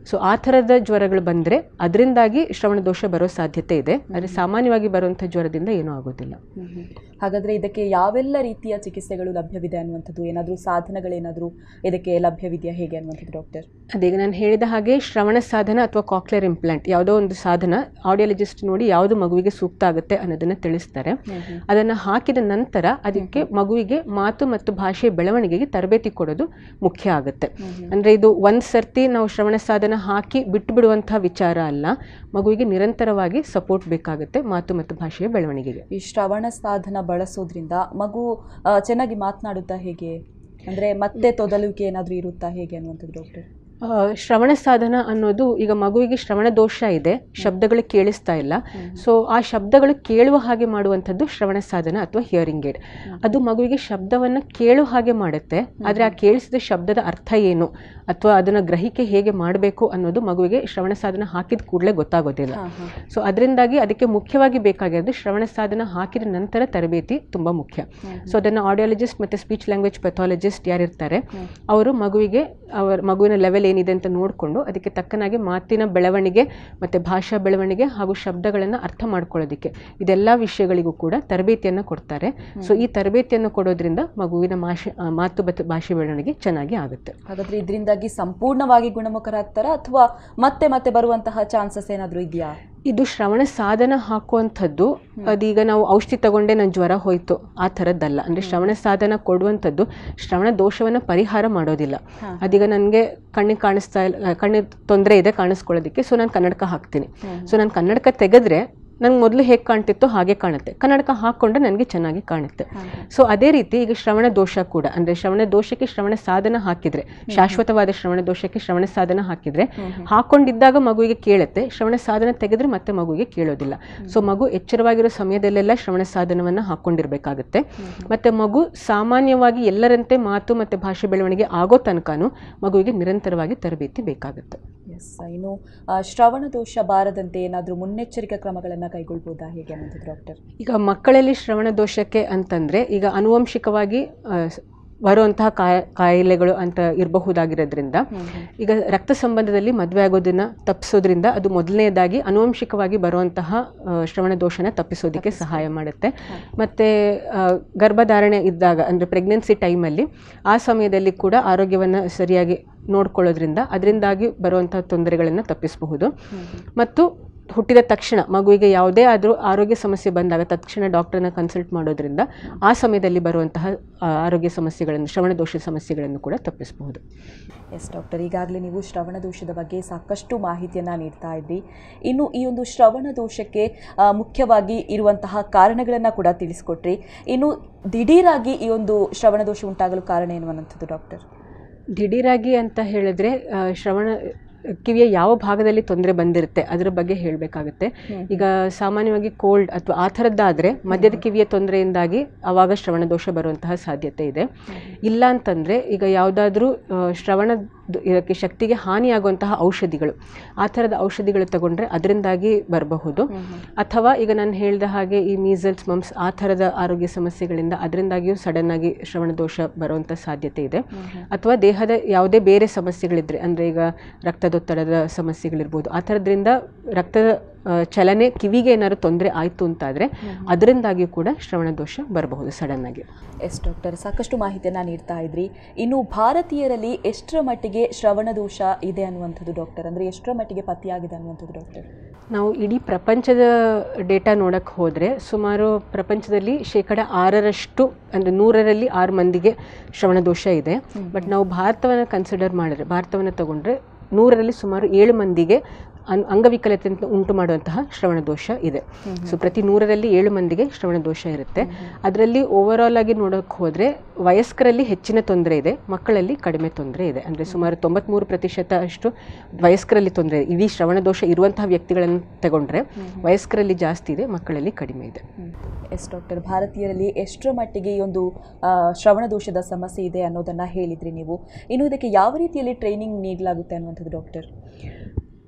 ಸೊ ಆ ಥರದ ಜ್ವರಗಳು ಬಂದರೆ ಅದರಿಂದಾಗಿ ಶ್ರವಣ ದೋಷ ಬರೋ ಸಾಧ್ಯತೆ ಇದೆ ಆದರೆ ಸಾಮಾನ್ಯವಾಗಿ ಬರುವಂಥ ಜ್ವರದಿಂದ ಏನೂ ಆಗೋದಿಲ್ಲ ಹಾಗಾದ್ರೆ ಇದಕ್ಕೆ ಯಾವೆಲ್ಲ ರೀತಿಯ ಚಿಕಿತ್ಸೆಗಳು ಲಭ್ಯವಿದೆ ಅನ್ನುವಂಥದ್ದು ಏನಾದರೂ ಸಾಧನಗಳೇನಾದರೂ ಇದಕ್ಕೆ ಲಭ್ಯವಿದೆಯಾ ಹೇಗೆ ಅನ್ನುವಂಥದ್ದು ಡಾಕ್ಟರ್ ಅದೇ ನಾನು ಹೇಳಿದ ಹಾಗೆ ಶ್ರವಣ ಸಾಧನ ಅಥವಾ ಕಾಕ್ಲಿಯರ್ ಇಂಪ್ಲಾಂಟ್ ಯಾವುದೋ ಒಂದು ಸಾಧನ ಆಡಿಯಾಲಜಿಸ್ಟ್ ನೋಡಿ ಯಾವುದು ಮಗುವಿಗೆ ಸೂಕ್ತ ಆಗುತ್ತೆ ಅನ್ನೋದನ್ನು ತಿಳಿಸ್ತಾರೆ ಅದನ್ನು ಹಾಕಿದ ನಂತರ ಅದಕ್ಕೆ ಮಗುವಿಗೆ ಮಾತು ಮತ್ತು ಭಾಷೆ ಬೆಳವಣಿಗೆಗೆ ತರಬೇತಿ ಕೊಡೋದು ಮುಖ್ಯ ಆಗುತ್ತೆ ಅಂದರೆ ಇದು ಒಂದು ಸರ್ತಿ ನಾವು ಶ್ರವಣ ಸಾಧನ ಹಾಕಿ ಬಿಟ್ಟು ಬಿಡುವಂಥ ವಿಚಾರ ಅಲ್ಲ ಮಗುವಿಗೆ ನಿರಂತರವಾಗಿ ಸಪೋರ್ಟ್ ಬೇಕಾಗುತ್ತೆ ಮಾತು ಮತ್ತು ಭಾಷೆಯ ಬೆಳವಣಿಗೆಗೆ ಈ ಶ್ರವಣ ಸಾಧನ ಬಳಸೋದ್ರಿಂದ ಮಗು ಆ, ಚೆನ್ನಾಗಿ ಮಾತನಾಡುತ್ತಾ ಹೇಗೆ ಅಂದ್ರೆ ಮತ್ತೆ ತೊದಲುವಿಕೆ ಏನಾದರೂ ಇರುತ್ತಾ ಹೇಗೆ ಅನ್ನುವಂಥದ್ದು ಡಾಕ್ಟರ್ ಆ, ಶ್ರವಣ ಸಾಧನ ಅನ್ನೋದು ಈಗ ಮಗುವಿಗೆ ಶ್ರವಣ ದೋಷ ಇದೆ ಶಬ್ದಗಳು ಕೇಳಿಸ್ತಾ ಇಲ್ಲ ಸೊ ಆ ಶಬ್ದಗಳು ಕೇಳುವ ಹಾಗೆ ಮಾಡುವಂಥದ್ದು ಶ್ರವಣ ಸಾಧನ ಅಥವಾ ಹಿಯರಿಂಗ್ ಏಡ್ ಅದು ಮಗುವಿಗೆ ಶಬ್ದವನ್ನು ಕೇಳುವ ಹಾಗೆ ಮಾಡುತ್ತೆ ಆದರೆ ಆ ಕೇಳಿಸಿದ ಶಬ್ದದ ಅರ್ಥ ಏನು ಅಥವಾ ಅದನ್ನು ಗ್ರಹಿಕೆ ಹೇಗೆ ಮಾಡಬೇಕು ಅನ್ನೋದು ಮಗುವಿಗೆ ಶ್ರವಣ ಸಾಧನ ಹಾಕಿದ ಕೂಡಲೇ ಗೊತ್ತಾಗೋದಿಲ್ಲ ಸೊ ಅದರಿಂದಾಗಿ ಅದಕ್ಕೆ ಮುಖ್ಯವಾಗಿ ಬೇಕಾಗಿರೋದು ಶ್ರವಣ ಸಾಧನ ಹಾಕಿದ ನಂತರ ತರಬೇತಿ ತುಂಬ ಮುಖ್ಯ ಸೊ ಅದನ್ನು ಆಡಿಯಾಲಜಿಸ್ಟ್ ಮತ್ತು ಸ್ಪೀಚ್ ಲ್ಯಾಂಗ್ವೇಜ್ ಪೆಥಾಲಜಿಸ್ಟ್ ಯಾರಿರ್ತಾರೆ ಅವರು ಮಗುವಿಗೆ ಅವರ ಮಗುವಿನ ಲೆವೆಲ್ ಏನಿದೆ ಅಂತ ನೋಡಿಕೊಂಡು ಅದಕ್ಕೆ ತಕ್ಕನಾಗಿ ಮಾತಿನ ಬೆಳವಣಿಗೆ ಮತ್ತು ಭಾಷಾ ಬೆಳವಣಿಗೆ ಹಾಗೂ ಶಬ್ದಗಳನ್ನು ಅರ್ಥ ಮಾಡ್ಕೊಳ್ಳೋದಕ್ಕೆ ಇದೆಲ್ಲ ವಿಷಯಗಳಿಗೂ ಕೂಡ ತರಬೇತಿಯನ್ನು ಕೊಡ್ತಾರೆ ಸೊ ಈ ತರಬೇತಿಯನ್ನು ಕೊಡೋದ್ರಿಂದ ಮಗುವಿನ ಮಾಷೆ ಆ, ಮಾತು ಮತ್ತು ಭಾಷೆ ಬೆಳವಣಿಗೆ ಚೆನ್ನಾಗಿ ಆಗುತ್ತೆ ಹಾಗಾದ್ರೆ ಇದರಿಂದಾಗಿ ಸಂಪೂರ್ಣವಾಗಿ ಗುಣಮುಖರಾಗ್ತಾರಾ ಅಥವಾ ಮತ್ತೆ ಮತ್ತೆ ಬರುವಂತಹ ಚಾನ್ಸಸ್ ಏನಾದರೂ ಇದೆಯಾ ಇದು ಶ್ರವಣ ಸಾಧನ ಹಾಕುವಂಥದ್ದು ಅದೀಗ ನಾವು ಔಷಧಿ ತಗೊಂಡೆ ನನ್ನ ಜ್ವರ ಹೋಯ್ತು ಆ ಥರದ್ದಲ್ಲ ಅಂದರೆ ಶ್ರವಣ ಸಾಧನ ಕೊಡುವಂಥದ್ದು ಶ್ರವಣ ದೋಷವನ್ನು ಪರಿಹಾರ ಮಾಡೋದಿಲ್ಲ ಅದೀಗ ನನಗೆ ಕಣ್ಣಿಗೆ ಕಾಣಿಸ್ತಾ ಇಲ್ಲ ಕಣ್ಣಿಗೆ ತೊಂದರೆ ಇದೆ ಕಾಣಿಸ್ಕೊಳ್ಳೋದಕ್ಕೆ ಸೊ ನಾನು ಕನ್ನಡಕ ಹಾಕ್ತೀನಿ ಸೊ ನಾನು ಕನ್ನಡಕ ತೆಗೆದ್ರೆ ನಂಗೆ ಮೊದಲು ಹೇಗೆ ಕಾಣ್ತಿತ್ತೋ ಹಾಗೆ ಕಾಣುತ್ತೆ ಕನ್ನಡಕ ಹಾಕ್ಕೊಂಡ್ರೆ ನನಗೆ ಚೆನ್ನಾಗಿ ಕಾಣುತ್ತೆ ಸೊ ಅದೇ ರೀತಿ ಈಗ ಶ್ರವಣ ದೋಷ ಕೂಡ ಅಂದರೆ ಶ್ರವಣ ದೋಷಕ್ಕೆ ಶ್ರವಣ ಸಾಧನ ಹಾಕಿದ್ರೆ ಶಾಶ್ವತವಾದ ಶ್ರವಣ ದೋಷಕ್ಕೆ ಶ್ರವಣ ಸಾಧನ ಹಾಕಿದ್ರೆ ಹಾಕೊಂಡಿದ್ದಾಗ ಮಗುವಿಗೆ ಕೇಳುತ್ತೆ ಶ್ರವಣ ಸಾಧನ ತೆಗೆದ್ರೆ ಮತ್ತೆ ಮಗುವಿಗೆ ಕೇಳೋದಿಲ್ಲ ಸೊ ಮಗು ಎಚ್ಚರವಾಗಿರೋ ಸಮಯದಲ್ಲೆಲ್ಲ ಶ್ರವಣ ಸಾಧನವನ್ನು ಹಾಕ್ಕೊಂಡಿರ್ಬೇಕಾಗುತ್ತೆ ಮತ್ತೆ ಮಗು ಸಾಮಾನ್ಯವಾಗಿ ಎಲ್ಲರಂತೆ ಮಾತು ಮತ್ತು ಭಾಷೆ ಬೆಳವಣಿಗೆ ಆಗೋ ತನಕನೂ ಮಗುವಿಗೆ ನಿರಂತರವಾಗಿ ತರಬೇತಿ ಬೇಕಾಗುತ್ತೆ ಎಸ್ ಇನ್ನು ಆ, ಶ್ರವಣ ದೋಷ ಬಾರದಂತೆ ಏನಾದರೂ ಮುನ್ನೆಚ್ಚರಿಕಾ ಕ್ರಮಗಳನ್ನು ಕೈಗೊಳ್ಬೋದಾ ಹೇಗೆ ಅನ್ನೋದು ಡಾಕ್ಟರ್ ಈಗ ಮಕ್ಕಳಲ್ಲಿ ಶ್ರವಣ ದೋಷಕ್ಕೆ ಅಂತಂದರೆ ಈಗ ಆನುವಂಶಿಕವಾಗಿ ಆ, ಸ್- ಬರುವಂತಹ ಕಾಯ ಕಾಯಿಲೆಗಳು ಅಂತ ಇರಬಹುದಾಗಿರೋದ್ರಿಂದ ಈಗ ರಕ್ತ ಸಂಬಂಧದಲ್ಲಿ ಮದುವೆ ಆಗೋದನ್ನ ತಪ್ಪಿಸೋದ್ರಿಂದ ಅದು ಮೊದಲನೇದಾಗಿ ಆನುವಂಶಿಕವಾಗಿ ಬರುವಂತಹ ಆ, ಶ್ರವಣ ದೋಷನ ತಪ್ಪಿಸೋದಕ್ಕೆ ಸಹಾಯ ಮಾಡುತ್ತೆ ಮತ್ತು ಗರ್ಭಧಾರಣೆ ಇದ್ದಾಗ ಅಂದರೆ ಪ್ರೆಗ್ನೆನ್ಸಿ ಟೈಮಲ್ಲಿ ಆ ಸಮಯದಲ್ಲಿ ಕೂಡ ಆರೋಗ್ಯವನ್ನು ಸರಿಯಾಗಿ ನೋಡ್ಕೊಳ್ಳೋದ್ರಿಂದ ಅದರಿಂದಾಗಿ ಬರುವಂತಹ ತೊಂದರೆಗಳನ್ನು ತಪ್ಪಿಸಬಹುದು ಮತ್ತು ಹುಟ್ಟಿದ ತಕ್ಷಣ ಮಗುವಿಗೆ ಯಾವುದೇ ಆದರೂ ಆರೋಗ್ಯ ಸಮಸ್ಯೆ ಬಂದಾಗ ತಕ್ಷಣ ಡಾಕ್ಟರ್ನ ಕನ್ಸಲ್ಟ್ ಮಾಡೋದ್ರಿಂದ ಆ ಸಮಯದಲ್ಲಿ ಬರುವಂತಹ ಆ, ಆರೋಗ್ಯ ಸಮಸ್ಯೆಗಳನ್ನು ಶ್ರವಣ ದೋಷ ಸಮಸ್ಯೆಗಳನ್ನು ಕೂಡ ತಪ್ಪಿಸಬಹುದು ಎಸ್ ಡಾಕ್ಟರ್ ಈಗಾಗಲೇ ನೀವು ಶ್ರವಣ ದೋಷದ ಬಗ್ಗೆ ಸಾಕಷ್ಟು ಮಾಹಿತಿಯನ್ನು ನೀಡ್ತಾ ಇದ್ರಿ ಇನ್ನು ಈ ಒಂದು ಶ್ರವಣ ದೋಷಕ್ಕೆ ಆ, ಮುಖ್ಯವಾಗಿ ಇರುವಂತಹ ಕಾರಣಗಳನ್ನು ಕೂಡ ತಿಳಿಸ್ಕೊಟ್ರಿ ಇನ್ನು ದಿಢೀರಾಗಿ ಈ ಒಂದು ಶ್ರವಣ ದೋಷ ಉಂಟಾಗಲು ಕಾರಣ ಏನು ಅನ್ನೋಂಥದ್ದು ಡಾಕ್ಟರ್ ದಿಢೀರಾಗಿ ಅಂತ ಹೇಳಿದ್ರೆ ಆ, ಶ್ರವಣ ಕಿವಿಯ ಯಾವ ಭಾಗದಲ್ಲಿ ತೊಂದರೆ ಬಂದಿರುತ್ತೆ ಅದರ ಬಗ್ಗೆ ಹೇಳಬೇಕಾಗುತ್ತೆ ಈಗ ಸಾಮಾನ್ಯವಾಗಿ ಕೋಲ್ಡ್ ಅಥವಾ ಆ ಥರದ್ದಾದರೆ ಮಧ್ಯದ ಕಿವಿಯ ತೊಂದರೆಯಿಂದಾಗಿ ಆವಾಗ ಶ್ರವಣ ದೋಷ ಬರುವಂತಹ ಸಾಧ್ಯತೆ ಇದೆ ಇಲ್ಲ ಅಂತಂದರೆ ಈಗ ಯಾವುದಾದ್ರೂ ಶ್ರವಣ ದ- ಇದಕ್ಕೆ ಶಕ್ತಿಗೆ ಹಾನಿಯಾಗುವಂತಹ ಔಷಧಿಗಳು ಆ ಥರದ ಔಷಧಿಗಳು ತಗೊಂಡ್ರೆ ಅದರಿಂದಾಗಿ ಬರಬಹುದು ಅಥವಾ ಈಗ ನಾನು ಹೇಳಿದ ಹಾಗೆ ಈ ಮೀಸಲ್ಸ್ ಮಮ್ಸ್ ಆ ಥರದ ಆರೋಗ್ಯ ಸಮಸ್ಯೆಗಳಿಂದ ಅದರಿಂದಾಗಿಯೂ ಸಡನ್ ಆಗಿ ಶ್ರವಣ ದೋಷ ಬರುವಂಥ ಸಾಧ್ಯತೆ ಇದೆ ಅಥವಾ ದೇಹದ ಯಾವುದೇ ಬೇರೆ ಸಮಸ್ಯೆಗಳಿದ್ರೆ ಅಂದರೆ ಈಗ ರಕ್ತದೊತ್ತಡದ ಸಮಸ್ಯೆಗಳಿರ್ಬೋದು ಆ ಥರದ್ರಿಂದ ರಕ್ತದ ಆ, ಚಲನೆ ಕಿವಿಗೆ ಏನಾದ್ರು ತೊಂದರೆ ಆಯಿತು ಅಂತಾದರೆ ಅದರಿಂದಾಗಿಯೂ ಕೂಡ ಶ್ರವಣ ದೋಷ ಬರಬಹುದು ಸಡನ್ ಆಗಿ ಎಸ್ ಡಾಕ್ಟರ್ ಸಾಕಷ್ಟು ಮಾಹಿತಿಯನ್ನು ನೀಡ್ತಾ ಇದ್ರಿ ಇನ್ನು ಭಾರತೀಯರಲ್ಲಿ ಎಷ್ಟರ ಮಟ್ಟಿಗೆ ಶ್ರವಣ ದೋಷ ಇದೆ ಅನ್ನುವಂಥದ್ದು ಡಾಕ್ಟರ್ ಅಂದರೆ ಎಷ್ಟರ ಮಟ್ಟಿಗೆ ಪತ್ತೆಯಾಗಿದೆ ಅನ್ನುವಂಥದ್ದು ಡಾಕ್ಟರ್ ನಾವು ಇಡೀ ಪ್ರಪಂಚದ ಡೇಟಾ ನೋಡಕ್ಕೆ ಹೋದರೆ ಸುಮಾರು ಪ್ರಪಂಚದಲ್ಲಿ ಶೇಕಡ ಆರರಷ್ಟು ಅಂದರೆ ನೂರರಲ್ಲಿ ಆರು ಮಂದಿಗೆ ಶ್ರವಣ ದೋಷ ಇದೆ ಬಟ್ ನಾವು ಭಾರತವನ್ನು ಕನ್ಸಿಡರ್ ಮಾಡಿದ್ರೆ ಭಾರತವನ್ನು ತಗೊಂಡ್ರೆ ನೂರರಲ್ಲಿ ಸುಮಾರು ಏಳು ಮಂದಿಗೆ ಅನ್ ಅಂಗವಿಕಲತೆ ಉಂಟು ಮಾಡುವಂತಹ ಶ್ರವಣ ದೋಷ ಇದೆ ಸೊ ಪ್ರತಿ ನೂರರಲ್ಲಿ ಏಳು ಮಂದಿಗೆ ಶ್ರವಣ ದೋಷ ಇರುತ್ತೆ ಅದರಲ್ಲಿ ಓವರಾಲ್ ಆಗಿ ನೋಡೋಕೆ ಹೋದರೆ ವಯಸ್ಕರಲ್ಲಿ ಹೆಚ್ಚಿನ ತೊಂದರೆ ಇದೆ ಮಕ್ಕಳಲ್ಲಿ ಕಡಿಮೆ ತೊಂದರೆ ಇದೆ ಅಂದರೆ ಸುಮಾರು ತೊಂಬತ್ಮೂರು ಪ್ರತಿಶತ ಅಷ್ಟು ವಯಸ್ಕರಲ್ಲಿ ತೊಂದರೆ ಇದೆ ಇಡೀ ಶ್ರವಣ ದೋಷ ಇರುವಂತಹ ವ್ಯಕ್ತಿಗಳನ್ನು ತಗೊಂಡ್ರೆ ವಯಸ್ಕರಲ್ಲಿ ಜಾಸ್ತಿ ಇದೆ ಮಕ್ಕಳಲ್ಲಿ ಕಡಿಮೆ ಇದೆ ಎಸ್ ಡಾಕ್ಟರ್ ಭಾರತೀಯರಲ್ಲಿ ಎಷ್ಟರ ಮಟ್ಟಿಗೆ ಈ ಒಂದು ಆ, ಶ್ರವಣ ದೋಷದ ಸಮಸ್ಯೆ ಇದೆ ಅನ್ನೋದನ್ನು ಹೇಳಿದ್ರಿ ನೀವು ಇನ್ನು ಇದಕ್ಕೆ ಯಾವ ರೀತಿಯಲ್ಲಿ ಟ್ರೈನಿಂಗ್ ನೀಡಲಾಗುತ್ತೆ ಅನ್ನುವಂಥದ್ದು ಡಾಕ್ಟರ್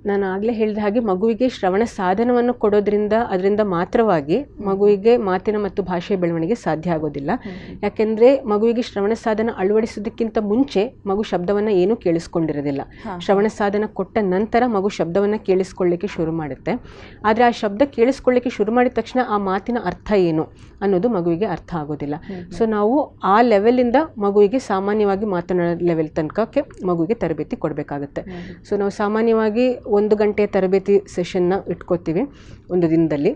ನಾನು ಆಗಲೇ ಹೇಳಿದ ಹಾಗೆ ಮಗುವಿಗೆ ಶ್ರವಣ ಸಾಧನವನ್ನು ಕೊಡೋದ್ರಿಂದ ಅದರಿಂದ ಮಾತ್ರವಾಗಿ ಮಗುವಿಗೆ ಮಾತಿನ ಮತ್ತು ಭಾಷೆ ಬೆಳವಣಿಗೆ ಸಾಧ್ಯ ಆಗೋದಿಲ್ಲ ಯಾಕೆಂದ್ರೆ ಮಗುವಿಗೆ ಶ್ರವಣ ಸಾಧನ ಅಳವಡಿಸೋದಕ್ಕಿಂತ ಮುಂಚೆ ಮಗು ಶಬ್ದವನ್ನ ಏನೂ ಕೇಳಿಸ್ಕೊಂಡಿರೋದಿಲ್ಲ ಹಾ. ಶ್ರವಣ ಸಾಧನ ಕೊಟ್ಟ ನಂತರ ಮಗು ಶಬ್ದವನ್ನ ಕೇಳಿಸ್ಕೊಳ್ಳಿಕ್ಕೆ ಶುರು ಮಾಡುತ್ತೆ ಆದ್ರೆ ಆ ಶಬ್ದ ಕೇಳಿಸ್ಕೊಳ್ಳಿಕ್ಕೆ ಶುರು ಮಾಡಿದ ತಕ್ಷಣ ಆ ಮಾತಿನ ಅರ್ಥ ಏನು ಅನ್ನೋದು ಮಗುವಿಗೆ ಅರ್ಥ ಆಗೋದಿಲ್ಲ ಸೊ ನಾವು ಆ ಲೆವೆಲಿಂದ ಮಗುವಿಗೆ ಸಾಮಾನ್ಯವಾಗಿ ಮಾತನಾಡೋ ಲೆವೆಲ್ ತನಕಕ್ಕೆ ಮಗುವಿಗೆ ತರಬೇತಿ ಕೊಡಬೇಕಾಗುತ್ತೆ ಸೊ ನಾವು ಸಾಮಾನ್ಯವಾಗಿ ಒಂದು ಗಂಟೆಯ ತರಬೇತಿ ಸೆಷನ್ನ ಇಟ್ಕೋತೀವಿ ಒಂದು ದಿನದಲ್ಲಿ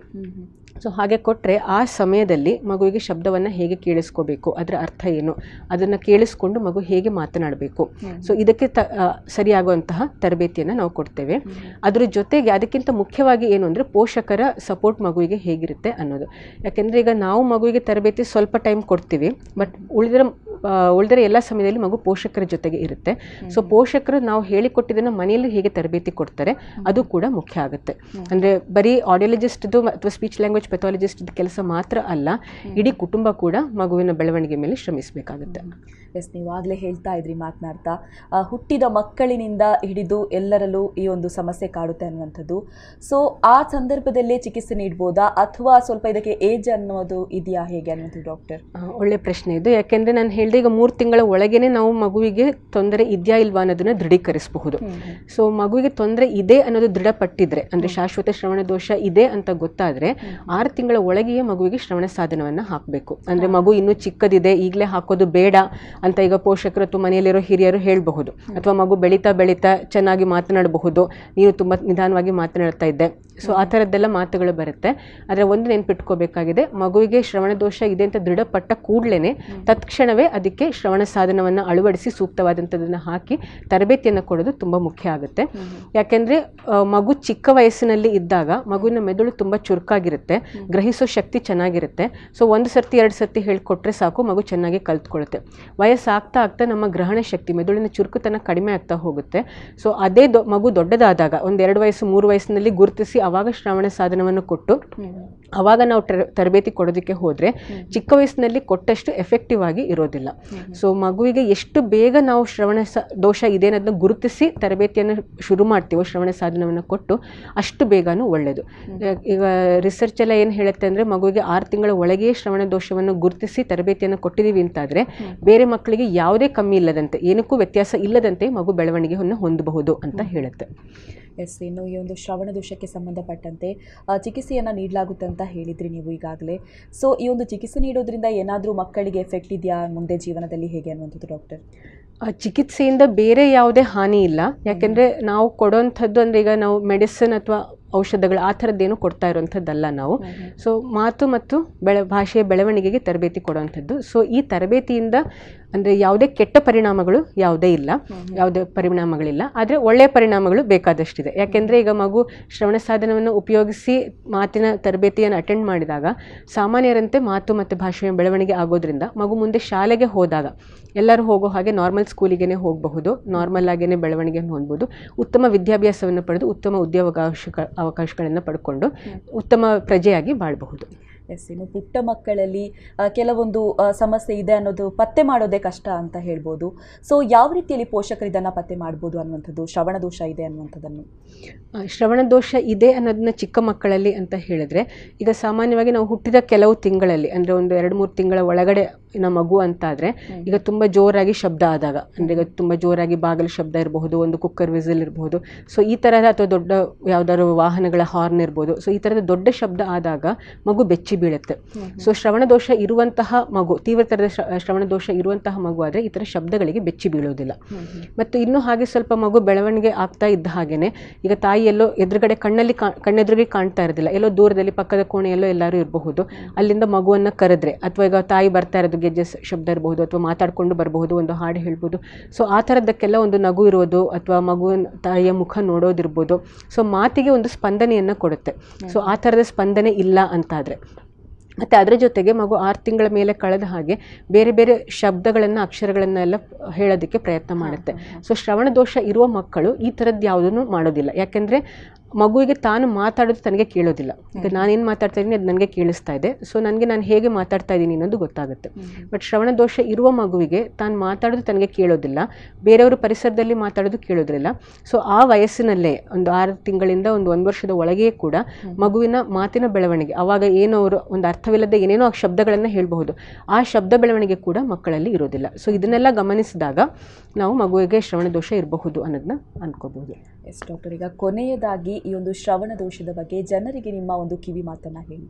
ಸೊ ಹಾಗೆ ಕೊಟ್ಟರೆ ಆ ಸಮಯದಲ್ಲಿ ಮಗುವಿಗೆ ಶಬ್ದವನ್ನು ಹೇಗೆ ಕೇಳಿಸ್ಕೋಬೇಕು ಅದರ ಅರ್ಥ ಏನು ಅದನ್ನು ಕೇಳಿಸ್ಕೊಂಡು ಮಗು ಹೇಗೆ ಮಾತನಾಡಬೇಕು ಸೊ ಇದಕ್ಕೆ ತ ಆ, ಸರಿಯಾಗುವಂತಹ ತರಬೇತಿಯನ್ನು ನಾವು ಕೊಡ್ತೇವೆ ಅದ್ರ ಜೊತೆಗೆ ಅದಕ್ಕಿಂತ ಮುಖ್ಯವಾಗಿ ಏನು ಅಂದರೆ ಪೋಷಕರ ಸಪೋರ್ಟ್ ಮಗುವಿಗೆ ಹೇಗಿರುತ್ತೆ ಅನ್ನೋದು ಯಾಕೆಂದರೆ ಈಗ ನಾವು ಮಗುವಿಗೆ ತರಬೇತಿ ಸ್ವಲ್ಪ ಟೈಮ್ ಕೊಡ್ತೀವಿ ಬಟ್ ಉಳಿದಿರೋ ಆ, ಉಳಿದಿರೋ ಎಲ್ಲ ಸಮಯದಲ್ಲಿ ಮಗು ಪೋಷಕರ ಜೊತೆಗೆ ಇರುತ್ತೆ ಸೊ ಪೋಷಕರು ನಾವು ಹೇಳಿಕೊಟ್ಟಿದ್ದನ್ನು ಮನೆಯಲ್ಲಿ ಹೇಗೆ ತರಬೇತಿ ಕೊಡ್ತಾರೆ ಅದು ಕೂಡ ಮುಖ್ಯ ಆಗುತ್ತೆ ಅಂದರೆ ಬರೀ ಆಡಿಯೋಲಜಿಸ್ಟ್ದು ಅಥವಾ ಸ್ಪೀಚ್ ಲ್ಯಾಂಗ್ವೇಜ್ ಪೆಥಾಲಜಿಸ್ಟ್ ಕೆಲಸ ಮಾತ್ರ ಅಲ್ಲ ಇಡೀ ಕುಟುಂಬ ಕೂಡ ಮಗುವಿನ ಬೆಳವಣಿಗೆ ಮೇಲೆ ಶ್ರಮಿಸಬೇಕಾಗುತ್ತೆ ಎಸ್ ನೀವು ಆಗಲೇ ಹೇಳ್ತಾ ಇದ್ರಿ ಮಾತನಾಡ್ತಾ ಆ, ಹುಟ್ಟಿದ ಮಕ್ಕಳಿನಿಂದ ಹಿಡಿದು ಎಲ್ಲರಲ್ಲೂ ಈ ಒಂದು ಸಮಸ್ಯೆ ಕಾಡುತ್ತೆ ಅನ್ನುವಂಥದ್ದು ಸೊ ಆ ಸಂದರ್ಭದಲ್ಲೇ ಚಿಕಿತ್ಸೆ ನೀಡ್ಬೋದಾ ಅಥವಾ ಸ್ವಲ್ಪ ಇದಕ್ಕೆ ಏಜ್ ಅನ್ನೋದು ಇದೆಯಾ ಹೇಗೆ ಅನ್ನೋದು ಡಾಕ್ಟರ್ ಆ, ಒಳ್ಳೆ ಪ್ರಶ್ನೆ ಇದು ಯಾಕೆಂದರೆ ನಾನು ಹೇಳಿದೆ ಈಗ ಮೂರು ತಿಂಗಳ ಒಳಗೇನೆ ನಾವು ಮಗುವಿಗೆ ತೊಂದರೆ ಇದೆಯಾ ಇಲ್ವಾ ಅನ್ನೋದನ್ನ ದೃಢೀಕರಿಸಬಹುದು ಸೊ ಮಗುವಿಗೆ ತೊಂದರೆ ಇದೆ ಅನ್ನೋದು ದೃಢಪಟ್ಟಿದ್ರೆ ಅಂದರೆ ಶಾಶ್ವತ ಶ್ರವಣ ದೋಷ ಇದೆ ಅಂತ ಗೊತ್ತಾದರೆ ಆರು ತಿಂಗಳ ಒಳಗೆಯೇ ಮಗುವಿಗೆ ಶ್ರವಣ ಸಾಧನವನ್ನು ಹಾಕಬೇಕು ಅಂದರೆ ಮಗು ಇನ್ನೂ ಚಿಕ್ಕದಿದೆ ಈಗಲೇ ಹಾಕೋದು ಬೇಡ ಅಂತ ಈಗ ಪೋಷಕರು ಅಥವಾ ಮನೆಯಲ್ಲಿರೋ ಹಿರಿಯರು ಹೇಳಬಹುದು ಅಥವಾ ಮಗು ಬೆಳೀತಾ ಬೆಳೀತಾ ಚೆನ್ನಾಗಿ ಮಾತನಾಡಬಹುದು ನೀನು ತುಂಬ ನಿಧಾನವಾಗಿ ಮಾತನಾಡ್ತಾ ಇದ್ದೆ ಸೊ ಆ ಥರದ್ದೆಲ್ಲ ಮಾತುಗಳು ಬರುತ್ತೆ ಆದರೆ ಒಂದು ನೆನ್ಪಿಟ್ಕೋಬೇಕಾಗಿದೆ ಮಗುವಿಗೆ ಶ್ರವಣ ದೋಷ ಇದೆ ಅಂತ ದೃಢಪಟ್ಟ ಕೂಡಲೇ ತತ್ಕ್ಷಣವೇ ಅದಕ್ಕೆ ಶ್ರವಣ ಸಾಧನವನ್ನು ಅಳವಡಿಸಿ ಸೂಕ್ತವಾದಂಥದ್ದನ್ನು ಹಾಕಿ ತರಬೇತಿಯನ್ನು ಕೊಡೋದು ತುಂಬ ಮುಖ್ಯ ಆಗುತ್ತೆ ಯಾಕೆಂದರೆ ಮಗು ಚಿಕ್ಕ ವಯಸ್ಸಿನಲ್ಲಿ ಇದ್ದಾಗ ಮಗುವಿನ ಮೆದುಳು ತುಂಬ ಚುರುಕಾಗಿರುತ್ತೆ ಗ್ರಹಿಸೋ ಶಕ್ತಿ ಚೆನ್ನಾಗಿರುತ್ತೆ ಸೊ ಒಂದು ಸರ್ತಿ ಎರಡು ಸರ್ತಿ ಹೇಳ್ಕೊಟ್ರೆ ಸಾಕು ಮಗು ಚೆನ್ನಾಗಿ ಕಲ್ತ್ಕೊಳ್ಳುತ್ತೆ ವಯಸ್ಸಾಗ್ತಾ ಆಗ್ತಾ ನಮ್ಮ ಗ್ರಹಣ ಶಕ್ತಿ ಮೆದುಳಿನ ಚುರುಕುತನ ಕಡಿಮೆ ಆಗ್ತಾ ಹೋಗುತ್ತೆ ಸೊ ಅದೇ ದೊ ಮಗು ದೊಡ್ಡದಾದಾಗ ಒಂದು ಎರಡು ವಯಸ್ಸು ಮೂರು ವಯಸ್ಸಿನಲ್ಲಿ ಗುರುತಿಸಿ ಅವಾಗ ಶ್ರವಣ ಸಾಧನವನ್ನು ಕೊಟ್ಟು ಅವಾಗ ನಾವು ತರ- ತರಬೇತಿ ಕೊಡೋದಕ್ಕೆ ಹೋದರೆ ಚಿಕ್ಕ ವಯಸ್ಸಿನಲ್ಲಿ ಕೊಟ್ಟಷ್ಟು ಎಫೆಕ್ಟಿವ್ ಆಗಿ ಇರೋದಿಲ್ಲ ಸೊ ಮಗುವಿಗೆ ಎಷ್ಟು ಬೇಗ ನಾವು ಶ್ರವಣ ಸ ದೋಷ ಇದೆ ಅನ್ನೋದನ್ನ ಗುರುತಿಸಿ ತರಬೇತಿಯನ್ನು ಶುರು ಮಾಡ್ತೀವೋ ಶ್ರವಣ ಸಾಧನವನ್ನು ಕೊಟ್ಟು ಅಷ್ಟು ಬೇಗನೂ ಒಳ್ಳೆಯದು ಈಗ ರಿಸರ್ಚ್ ಎಲ್ಲ ಏನು ಹೇಳುತ್ತೆ ಅಂದರೆ ಮಗುವಿಗೆ ಆರು ತಿಂಗಳ ಒಳಗೆಯೇ ಶ್ರವಣ ದೋಷವನ್ನು ಗುರುತಿಸಿ ತರಬೇತಿಯನ್ನು ಕೊಟ್ಟಿದ್ದೀವಿ ಅಂತಾದರೆ ಬೇರೆ ಮಕ್ಕಳಿಗೆ ಯಾವುದೇ ಕಮ್ಮಿ ಇಲ್ಲದಂತೆ ಏನಕ್ಕೂ ವ್ಯತ್ಯಾಸ ಇಲ್ಲದಂತೆ ಮಗು ಬೆಳವಣಿಗೆಯನ್ನು ಹೊಂದಬಹುದು ಅಂತ ಹೇಳುತ್ತೆ ಎಸ್ ಇನ್ನು ಈ ಒಂದು ಶ್ರವಣ ದೋಷಕ್ಕೆ ಸಂಬಂಧಪಟ್ಟಂತೆ ಆ, ಚಿಕಿತ್ಸೆಯನ್ನು ನೀಡಲಾಗುತ್ತೆ ಅಂತ ಹೇಳಿದ್ರಿ ನೀವು ಈಗಾಗಲೇ ಸೊ ಈ ಒಂದು ಚಿಕಿತ್ಸೆ ನೀಡೋದ್ರಿಂದ ಏನಾದರೂ ಮಕ್ಕಳಿಗೆ ಎಫೆಕ್ಟ್ ಇದೆಯಾ ಮುಂದೆ ಜೀವನದಲ್ಲಿ ಹೇಗೆ ಅನ್ನುವಂಥದ್ದು ಡಾಕ್ಟರ್ ಆ ಚಿಕಿತ್ಸೆಯಿಂದ ಬೇರೆ ಯಾವುದೇ ಹಾನಿ ಇಲ್ಲ ಯಾಕೆಂದರೆ ನಾವು ಕೊಡೋವಂಥದ್ದು ಅಂದರೆ ಈಗ ನಾವು ಮೆಡಿಸಿನ್ ಅಥವಾ ಔಷಧಗಳು ಆ ಥರದ್ದೇನು ಕೊಡ್ತಾ ಇರೋವಂಥದ್ದಲ್ಲ ನಾವು ಸೊ ಮಾತು ಮತ್ತು ಬೆಳೆ ಭಾಷೆಯ ಬೆಳವಣಿಗೆಗೆ ತರಬೇತಿ ಕೊಡುವಂಥದ್ದು ಸೊ ಈ ತರಬೇತಿಯಿಂದ ಅಂದರೆ ಯಾವುದೇ ಕೆಟ್ಟ ಪರಿಣಾಮಗಳು ಯಾವುದೇ ಇಲ್ಲ ಯಾವುದೇ ಪರಿಣಾಮಗಳಿಲ್ಲ ಆದರೆ ಒಳ್ಳೆಯ ಪರಿಣಾಮಗಳು ಬೇಕಾದಷ್ಟಿದೆ ಯಾಕೆಂದರೆ ಈಗ ಮಗು ಶ್ರವಣ ಸಾಧನವನ್ನು ಉಪಯೋಗಿಸಿ ಮಾತಿನ ತರಬೇತಿಯನ್ನು ಅಟೆಂಡ್ ಮಾಡಿದಾಗ ಸಾಮಾನ್ಯರಂತೆ ಮಾತು ಮತ್ತು ಭಾಷೆಯ ಬೆಳವಣಿಗೆ ಆಗೋದ್ರಿಂದ ಮಗು ಮುಂದೆ ಶಾಲೆಗೆ ಹೋದಾಗ ಎಲ್ಲರೂ ಹೋಗೋ ಹಾಗೆ ನಾರ್ಮಲ್ ಸ್ಕೂಲಿಗೆ ಹೋಗಬಹುದು ನಾರ್ಮಲ್ ಆಗೇನೆ ಬೆಳವಣಿಗೆಯನ್ನು ಹೊಂದ್ಬೋದು ಉತ್ತಮ ವಿದ್ಯಾಭ್ಯಾಸವನ್ನು ಪಡೆದು ಉತ್ತಮ ಉದ್ಯೋಗಾವಕಾಶ ಅವಕಾಶಗಳನ್ನು ಪಡ್ಕೊಂಡು ಉತ್ತಮ ಪ್ರಜೆಯಾಗಿ ಬಾಳಬಹುದು ಎಸ್ ಇನ್ನು ಪುಟ್ಟ ಮಕ್ಕಳಲ್ಲಿ ಆ, ಕೆಲವೊಂದು ಆ, ಸಮಸ್ಯೆ ಇದೆ ಅನ್ನೋದು ಪತ್ತೆ ಮಾಡೋದೇ ಕಷ್ಟ ಅಂತ ಹೇಳ್ಬೋದು ಸೊ ಯಾವ ರೀತಿಯಲ್ಲಿ ಪೋಷಕರು ಇದನ್ನು ಪತ್ತೆ ಮಾಡ್ಬೋದು ಅನ್ನುವಂಥದ್ದು ಶ್ರವಣ ದೋಷ ಇದೆ ಅನ್ನುವಂಥದ್ದನ್ನು ಆ, ಶ್ರವಣ ದೋಷ ಇದೆ ಅನ್ನೋದನ್ನ ಚಿಕ್ಕ ಮಕ್ಕಳಲ್ಲಿ ಅಂತ ಹೇಳಿದ್ರೆ ಈಗ ಸಾಮಾನ್ಯವಾಗಿ ನಾವು ಹುಟ್ಟಿದ ಕೆಲವು ತಿಂಗಳಲ್ಲಿ ಅಂದರೆ ಒಂದು ಎರಡು ಮೂರು ತಿಂಗಳ ಒಳಗಡೆ ನಮ್ಮ ಮಗು ಅಂತಾದರೆ ಈಗ ತುಂಬ ಜೋರಾಗಿ ಶಬ್ದ ಆದಾಗ ಅಂದರೆ ಈಗ ತುಂಬ ಜೋರಾಗಿ ಬಾಗಿಲು ಶಬ್ದ ಇರಬಹುದು ಒಂದು ಕುಕ್ಕರ್ ವಿಸಿಲ್ ಇರಬಹುದು ಸೊ ಈ ಥರದ ಅಥವಾ ದೊಡ್ಡ ಯಾವ್ದಾದ್ರು ವಾಹನಗಳ ಹಾರ್ನ್ ಇರ್ಬೋದು ಸೊ ಈ ಥರದ ದೊಡ್ಡ ಶಬ್ದ ಆದಾಗ ಮಗು ಬೆಚ್ಚಿ ಬೀಳುತ್ತೆ ಸೊ ಶ್ರವಣ ದೋಷ ಇರುವಂತಹ ಮಗು ತೀವ್ರ ಥರದ ಶ್ರ- ಶ್ರವಣ ದೋಷ ಇರುವಂತಹ ಮಗು ಆದರೆ ಈ ಥರ ಶಬ್ದಗಳಿಗೆ ಬೆಚ್ಚಿ ಬೀಳೋದಿಲ್ಲ ಮತ್ತು ಇನ್ನು ಹಾಗೆ ಸ್ವಲ್ಪ ಮಗು ಬೆಳವಣಿಗೆ ಆಗ್ತಾ ಇದ್ದ ಹಾಗೇನೆ ಈಗ ತಾಯಿ ಎಲ್ಲೋ ಎದುರುಗಡೆ ಕಣ್ಣಲ್ಲಿ ಕಾ ಕಣ್ಣೆದುರಿಗೆ ಕಾಣ್ತಾ ಇರೋದಿಲ್ಲ ಎಲ್ಲೋ ದೂರದಲ್ಲಿ ಪಕ್ಕದ ಕೋಣೆಯಲ್ಲೋ ಎಲ್ಲರೂ ಇರಬಹುದು ಅಲ್ಲಿಂದ ಮಗುವನ್ನು ಕರೆದ್ರೆ ಅಥವಾ ಈಗ ತಾಯಿ ಬರ್ತಾ ಇರೋದು ಗೆಜ್ಜೆ ಸ- ಶಬ್ದ ಇರಬಹುದು ಅಥವಾ ಮಾತಾಡ್ಕೊಂಡು ಬರಬಹುದು ಒಂದು ಹಾಡು ಹೇಳ್ಬೋದು ಸೊ ಆ ಥರದ್ದಕ್ಕೆಲ್ಲ ಒಂದು ನಗು ಇರೋದು ಅಥವಾ ಮಗುವಿನ ತಾಯಿಯ ಮುಖ ನೋಡೋದಿರ್ಬೋದು ಸೊ ಮಾತಿಗೆ ಒಂದು ಸ್ಪಂದನೆಯನ್ನು ಕೊಡುತ್ತೆ ಸೊ ಆ ಥರದ ಸ್ಪಂದನೆ ಇಲ್ಲ ಅಂತಾದರೆ ಮತ್ತು ಅದರ ಜೊತೆಗೆ ಮಗು ಆರು ತಿಂಗಳ ಮೇಲೆ ಕಳೆದ ಹಾಗೆ ಬೇರೆ ಬೇರೆ ಶಬ್ದಗಳನ್ನು ಅಕ್ಷರಗಳನ್ನೆಲ್ಲ ಹೇಳೋದಕ್ಕೆ ಪ್ರಯತ್ನ ಮಾಡುತ್ತೆ ಸೊ ಶ್ರವಣ ದೋಷ ಇರುವ ಮಕ್ಕಳು ಈ ಥರದ್ದು ಯಾವುದನ್ನು ಮಾಡೋದಿಲ್ಲ ಯಾಕೆಂದರೆ ಮಗುವಿಗೆ ತಾನು ಮಾತಾಡೋದು ತನಗೆ ಕೇಳೋದಿಲ್ಲ ಈಗ ನಾನೇನು ಮಾತಾಡ್ತಾ ಇದ್ದೀನಿ ಅದು ನನಗೆ ಕೇಳಿಸ್ತಾ ಇದೆ ಸೊ ನನಗೆ ನಾನು ಹೇಗೆ ಮಾತಾಡ್ತಾ ಇದ್ದೀನಿ ಅನ್ನೋದು ಗೊತ್ತಾಗುತ್ತೆ ಬಟ್ ಶ್ರವಣ ದೋಷ ಇರುವ ಮಗುವಿಗೆ ತಾನು ಮಾತಾಡೋದು ತನಗೆ ಕೇಳೋದಿಲ್ಲ ಬೇರೆಯವರು ಪರಿಸರದಲ್ಲಿ ಮಾತಾಡೋದು ಕೇಳೋದಿಲ್ಲ ಸೊ ಆ ವಯಸ್ಸಿನಲ್ಲೇ ಒಂದು ಆರು ತಿಂಗಳಿಂದ ಒಂದು ಒಂದು ವರ್ಷದ ಒಳಗೆಯೇ ಕೂಡ ಮಗುವಿನ ಮಾತಿನ ಬೆಳವಣಿಗೆ ಅವಾಗ ಏನೋ ಅವರು ಒಂದು ಅರ್ಥವಿಲ್ಲದೆ ಏನೇನೋ ಆ ಶಬ್ದಗಳನ್ನು ಹೇಳಬಹುದು ಆ ಶಬ್ದ ಬೆಳವಣಿಗೆ ಕೂಡ ಮಕ್ಕಳಲ್ಲಿ ಇರೋದಿಲ್ಲ ಸೊ ಇದನ್ನೆಲ್ಲ ಗಮನಿಸಿದಾಗ ನಾವು ಮಗುವಿಗೆ ಶ್ರವಣ ದೋಷ ಇರಬಹುದು ಅನ್ನೋದನ್ನ ಅನ್ಕೋಬಹುದು ಎಸ್ ಡಾಕ್ಟರ್ ಈಗ ಕೊನೆಯದಾಗಿ ಈ ಒಂದು ಶ್ರವಣ ದೋಷದ ಬಗ್ಗೆ ಜನರಿಗೆ ನಿಮ್ಮ ಒಂದು ಕಿವಿ ಮಾತನ್ನ ಹೇಳಿ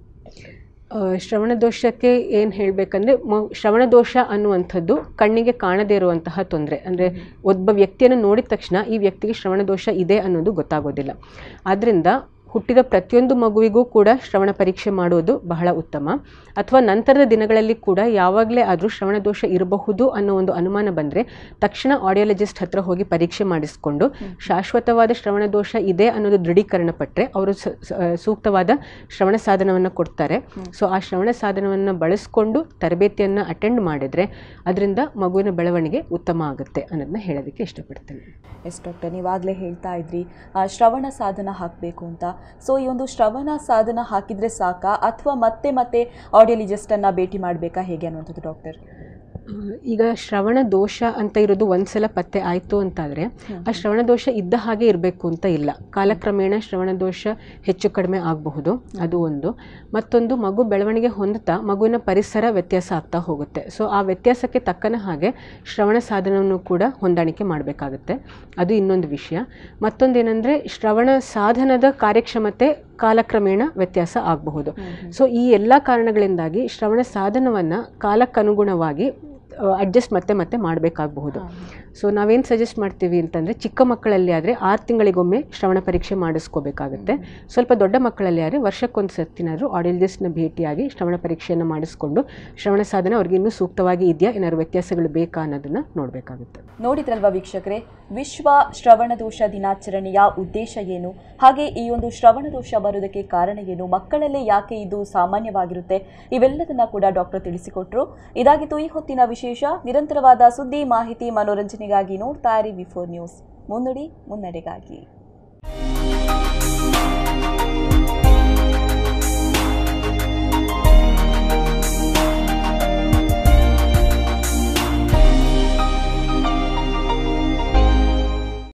ಆ, ಶ್ರವಣ ದೋಷಕ್ಕೆ ಏನು ಹೇಳಬೇಕಂದ್ರೆ ಮ ಶ್ರವಣ ದೋಷ ಅನ್ನುವಂಥದ್ದು ಕಣ್ಣಿಗೆ ಕಾಣದೇ ಇರುವಂತಹ ತೊಂದರೆ ಅಂದರೆ ಒಬ್ಬ ವ್ಯಕ್ತಿಯನ್ನು ನೋಡಿದ ತಕ್ಷಣ ಈ ವ್ಯಕ್ತಿಗೆ ಶ್ರವಣ ದೋಷ ಇದೆ ಅನ್ನೋದು ಗೊತ್ತಾಗೋದಿಲ್ಲ ಆದ್ದರಿಂದ ಹುಟ್ಟಿದ ಪ್ರತಿಯೊಂದು ಮಗುವಿಗೂ ಕೂಡ ಶ್ರವಣ ಪರೀಕ್ಷೆ ಮಾಡುವುದು ಬಹಳ ಉತ್ತಮ ಅಥವಾ ನಂತರದ ದಿನಗಳಲ್ಲಿ ಕೂಡ ಯಾವಾಗಲೇ ಆದರೂ ಶ್ರವಣ ದೋಷ ಇರಬಹುದು ಅನ್ನೋ ಒಂದು ಅನುಮಾನ ಬಂದರೆ ತಕ್ಷಣ ಆಡಿಯಾಲಜಿಸ್ಟ್ ಹತ್ರ ಹೋಗಿ ಪರೀಕ್ಷೆ ಮಾಡಿಸಿಕೊಂಡು ಶಾಶ್ವತವಾದ ಶ್ರವಣ ದೋಷ ಇದೆ ಅನ್ನೋದು ದೃಢೀಕರಣ ಪಟ್ಟರೆ ಅವರು ಸ- ಸ- ಸೂಕ್ತವಾದ ಶ್ರವಣ ಸಾಧನವನ್ನು ಕೊಡ್ತಾರೆ ಸೊ ಆ ಶ್ರವಣ ಸಾಧನವನ್ನು ಬಳಸ್ಕೊಂಡು ತರಬೇತಿಯನ್ನು ಅಟೆಂಡ್ ಮಾಡಿದರೆ ಅದರಿಂದ ಮಗುವಿನ ಬೆಳವಣಿಗೆ ಉತ್ತಮ ಆಗುತ್ತೆ ಅನ್ನೋದನ್ನ ಹೇಳೋದಕ್ಕೆ ಇಷ್ಟಪಡ್ತೇನೆ ಎಸ್ ಡಾಕ್ಟರ್ ನೀವಾಗಲೇ ಹೇಳ್ತಾ ಇದ್ರಿ ಆ, ಶ್ರವಣ ಸಾಧನ ಹಾಕಬೇಕು ಅಂತ ಸೊ ಈ ಒಂದು ಶ್ರವಣ ಸಾಧನ ಹಾಕಿದರೆ ಸಾಕಾ ಅಥವಾ ಮತ್ತೆ ಮತ್ತೆ ಆಡಿಯೋಲಿಜಿಸ್ಟನ್ನು ಭೇಟಿ ಮಾಡಬೇಕಾ ಹೇಗೆ ಅನ್ನುವಂಥದ್ದು ಡಾಕ್ಟರ್ ಆ, ಈಗ ಶ್ರವಣ ದೋಷ ಅಂತ ಇರೋದು ಒಂದ್ಸಲ ಪತ್ತೆ ಆಯಿತು ಅಂತಾದರೆ ಆ ಶ್ರವಣ ದೋಷ ಇದ್ದ ಹಾಗೆ ಇರಬೇಕು ಅಂತ ಇಲ್ಲ ಕಾಲಕ್ರಮೇಣ ಶ್ರವಣ ದೋಷ ಹೆಚ್ಚು ಕಡಿಮೆ ಆಗಬಹುದು ಅದು ಒಂದು ಮತ್ತೊಂದು ಮಗು ಬೆಳವಣಿಗೆ ಹೊಂದುತ್ತಾ ಮಗುವಿನ ಪರಿಸರ ವ್ಯತ್ಯಾಸ ಆಗ್ತಾ ಹೋಗುತ್ತೆ ಸೊ ಆ ವ್ಯತ್ಯಾಸಕ್ಕೆ ತಕ್ಕನ ಹಾಗೆ ಶ್ರವಣ ಸಾಧನವನ್ನು ಕೂಡ ಹೊಂದಾಣಿಕೆ ಮಾಡಬೇಕಾಗುತ್ತೆ ಅದು ಇನ್ನೊಂದು ವಿಷಯ ಮತ್ತೊಂದೇನೆಂದರೆ ಶ್ರವಣ ಸಾಧನದ ಕಾರ್ಯಕ್ಷಮತೆ ಕಾಲಕ್ರಮೇಣ ವ್ಯತ್ಯಾಸ ಆಗಬಹುದು ಸೊ ಈ ಎಲ್ಲ ಕಾರಣಗಳಿಂದಾಗಿ ಶ್ರವಣ ಸಾಧನವನ್ನು ಕಾಲಕ್ಕನುಗುಣವಾಗಿ ಅಡ್ಜಸ್ಟ್ ಮತ್ತೆ ಮತ್ತೆ ಮಾಡಬೇಕಾಗಬಹುದು ಸೊ ನಾವೇನು ಸಜೆಸ್ಟ್ ಮಾಡ್ತೀವಿ ಅಂತಂದರೆ ಚಿಕ್ಕ ಮಕ್ಕಳಲ್ಲಿ ಆದರೆ ಆರು ತಿಂಗಳಿಗೊಮ್ಮೆ ಶ್ರವಣ ಪರೀಕ್ಷೆ ಮಾಡಿಸ್ಕೋಬೇಕಾಗುತ್ತೆ ಸ್ವಲ್ಪ ದೊಡ್ಡ ಮಕ್ಕಳಲ್ಲಿ ಆದರೆ ವರ್ಷಕ್ಕೊಂದು ಸರ್ತಿನಾದರೂ ಆಡಿಯೋಲಜಿಸ್ಟ್ನ ಭೇಟಿಯಾಗಿ ಶ್ರವಣ ಪರೀಕ್ಷೆಯನ್ನು ಮಾಡಿಸ್ಕೊಂಡು ಶ್ರವಣ ಸಾಧನ ಅವ್ರಿಗೆ ಇನ್ನೂ ಸೂಕ್ತವಾಗಿ ಇದೆಯಾ ಏನಾದ್ರು ವ್ಯತ್ಯಾಸಗಳು ಬೇಕಾ ಅನ್ನೋದನ್ನು ನೋಡಬೇಕಾಗುತ್ತೆ ನೋಡಿದ್ರಲ್ವಾ ವೀಕ್ಷಕರೇ ವಿಶ್ವ ಶ್ರವಣ ದೋಷ ದಿನಾಚರಣೆಯ ಉದ್ದೇಶ ಏನು ಹಾಗೆ ಈ ಒಂದು ಶ್ರವಣ ದೋಷ ಬರೋದಕ್ಕೆ ಕಾರಣ ಏನು ಮಕ್ಕಳಲ್ಲೇ ಯಾಕೆ ಇದು ಸಾಮಾನ್ಯವಾಗಿರುತ್ತೆ ಇವೆಲ್ಲದನ್ನ ಕೂಡ ಡಾಕ್ಟರ್ ತಿಳಿಸಿಕೊಟ್ರು ಇದಾಗಿತ್ತು ಈ ಹೊತ್ತಿನ ವಿಶೇಷ ನಿರಂತರವಾದ ಸುದ್ದಿ ಮಾಹಿತಿ ಮನೋರಂಜನೆಗಾಗಿ ನೋಡ್ತಾ ಇರಿ ವಿಫೋರ್ ನ್ಯೂಸ್ ಮುನ್ನುಡಿ ಮುನ್ನಡೆಗಾಗಿ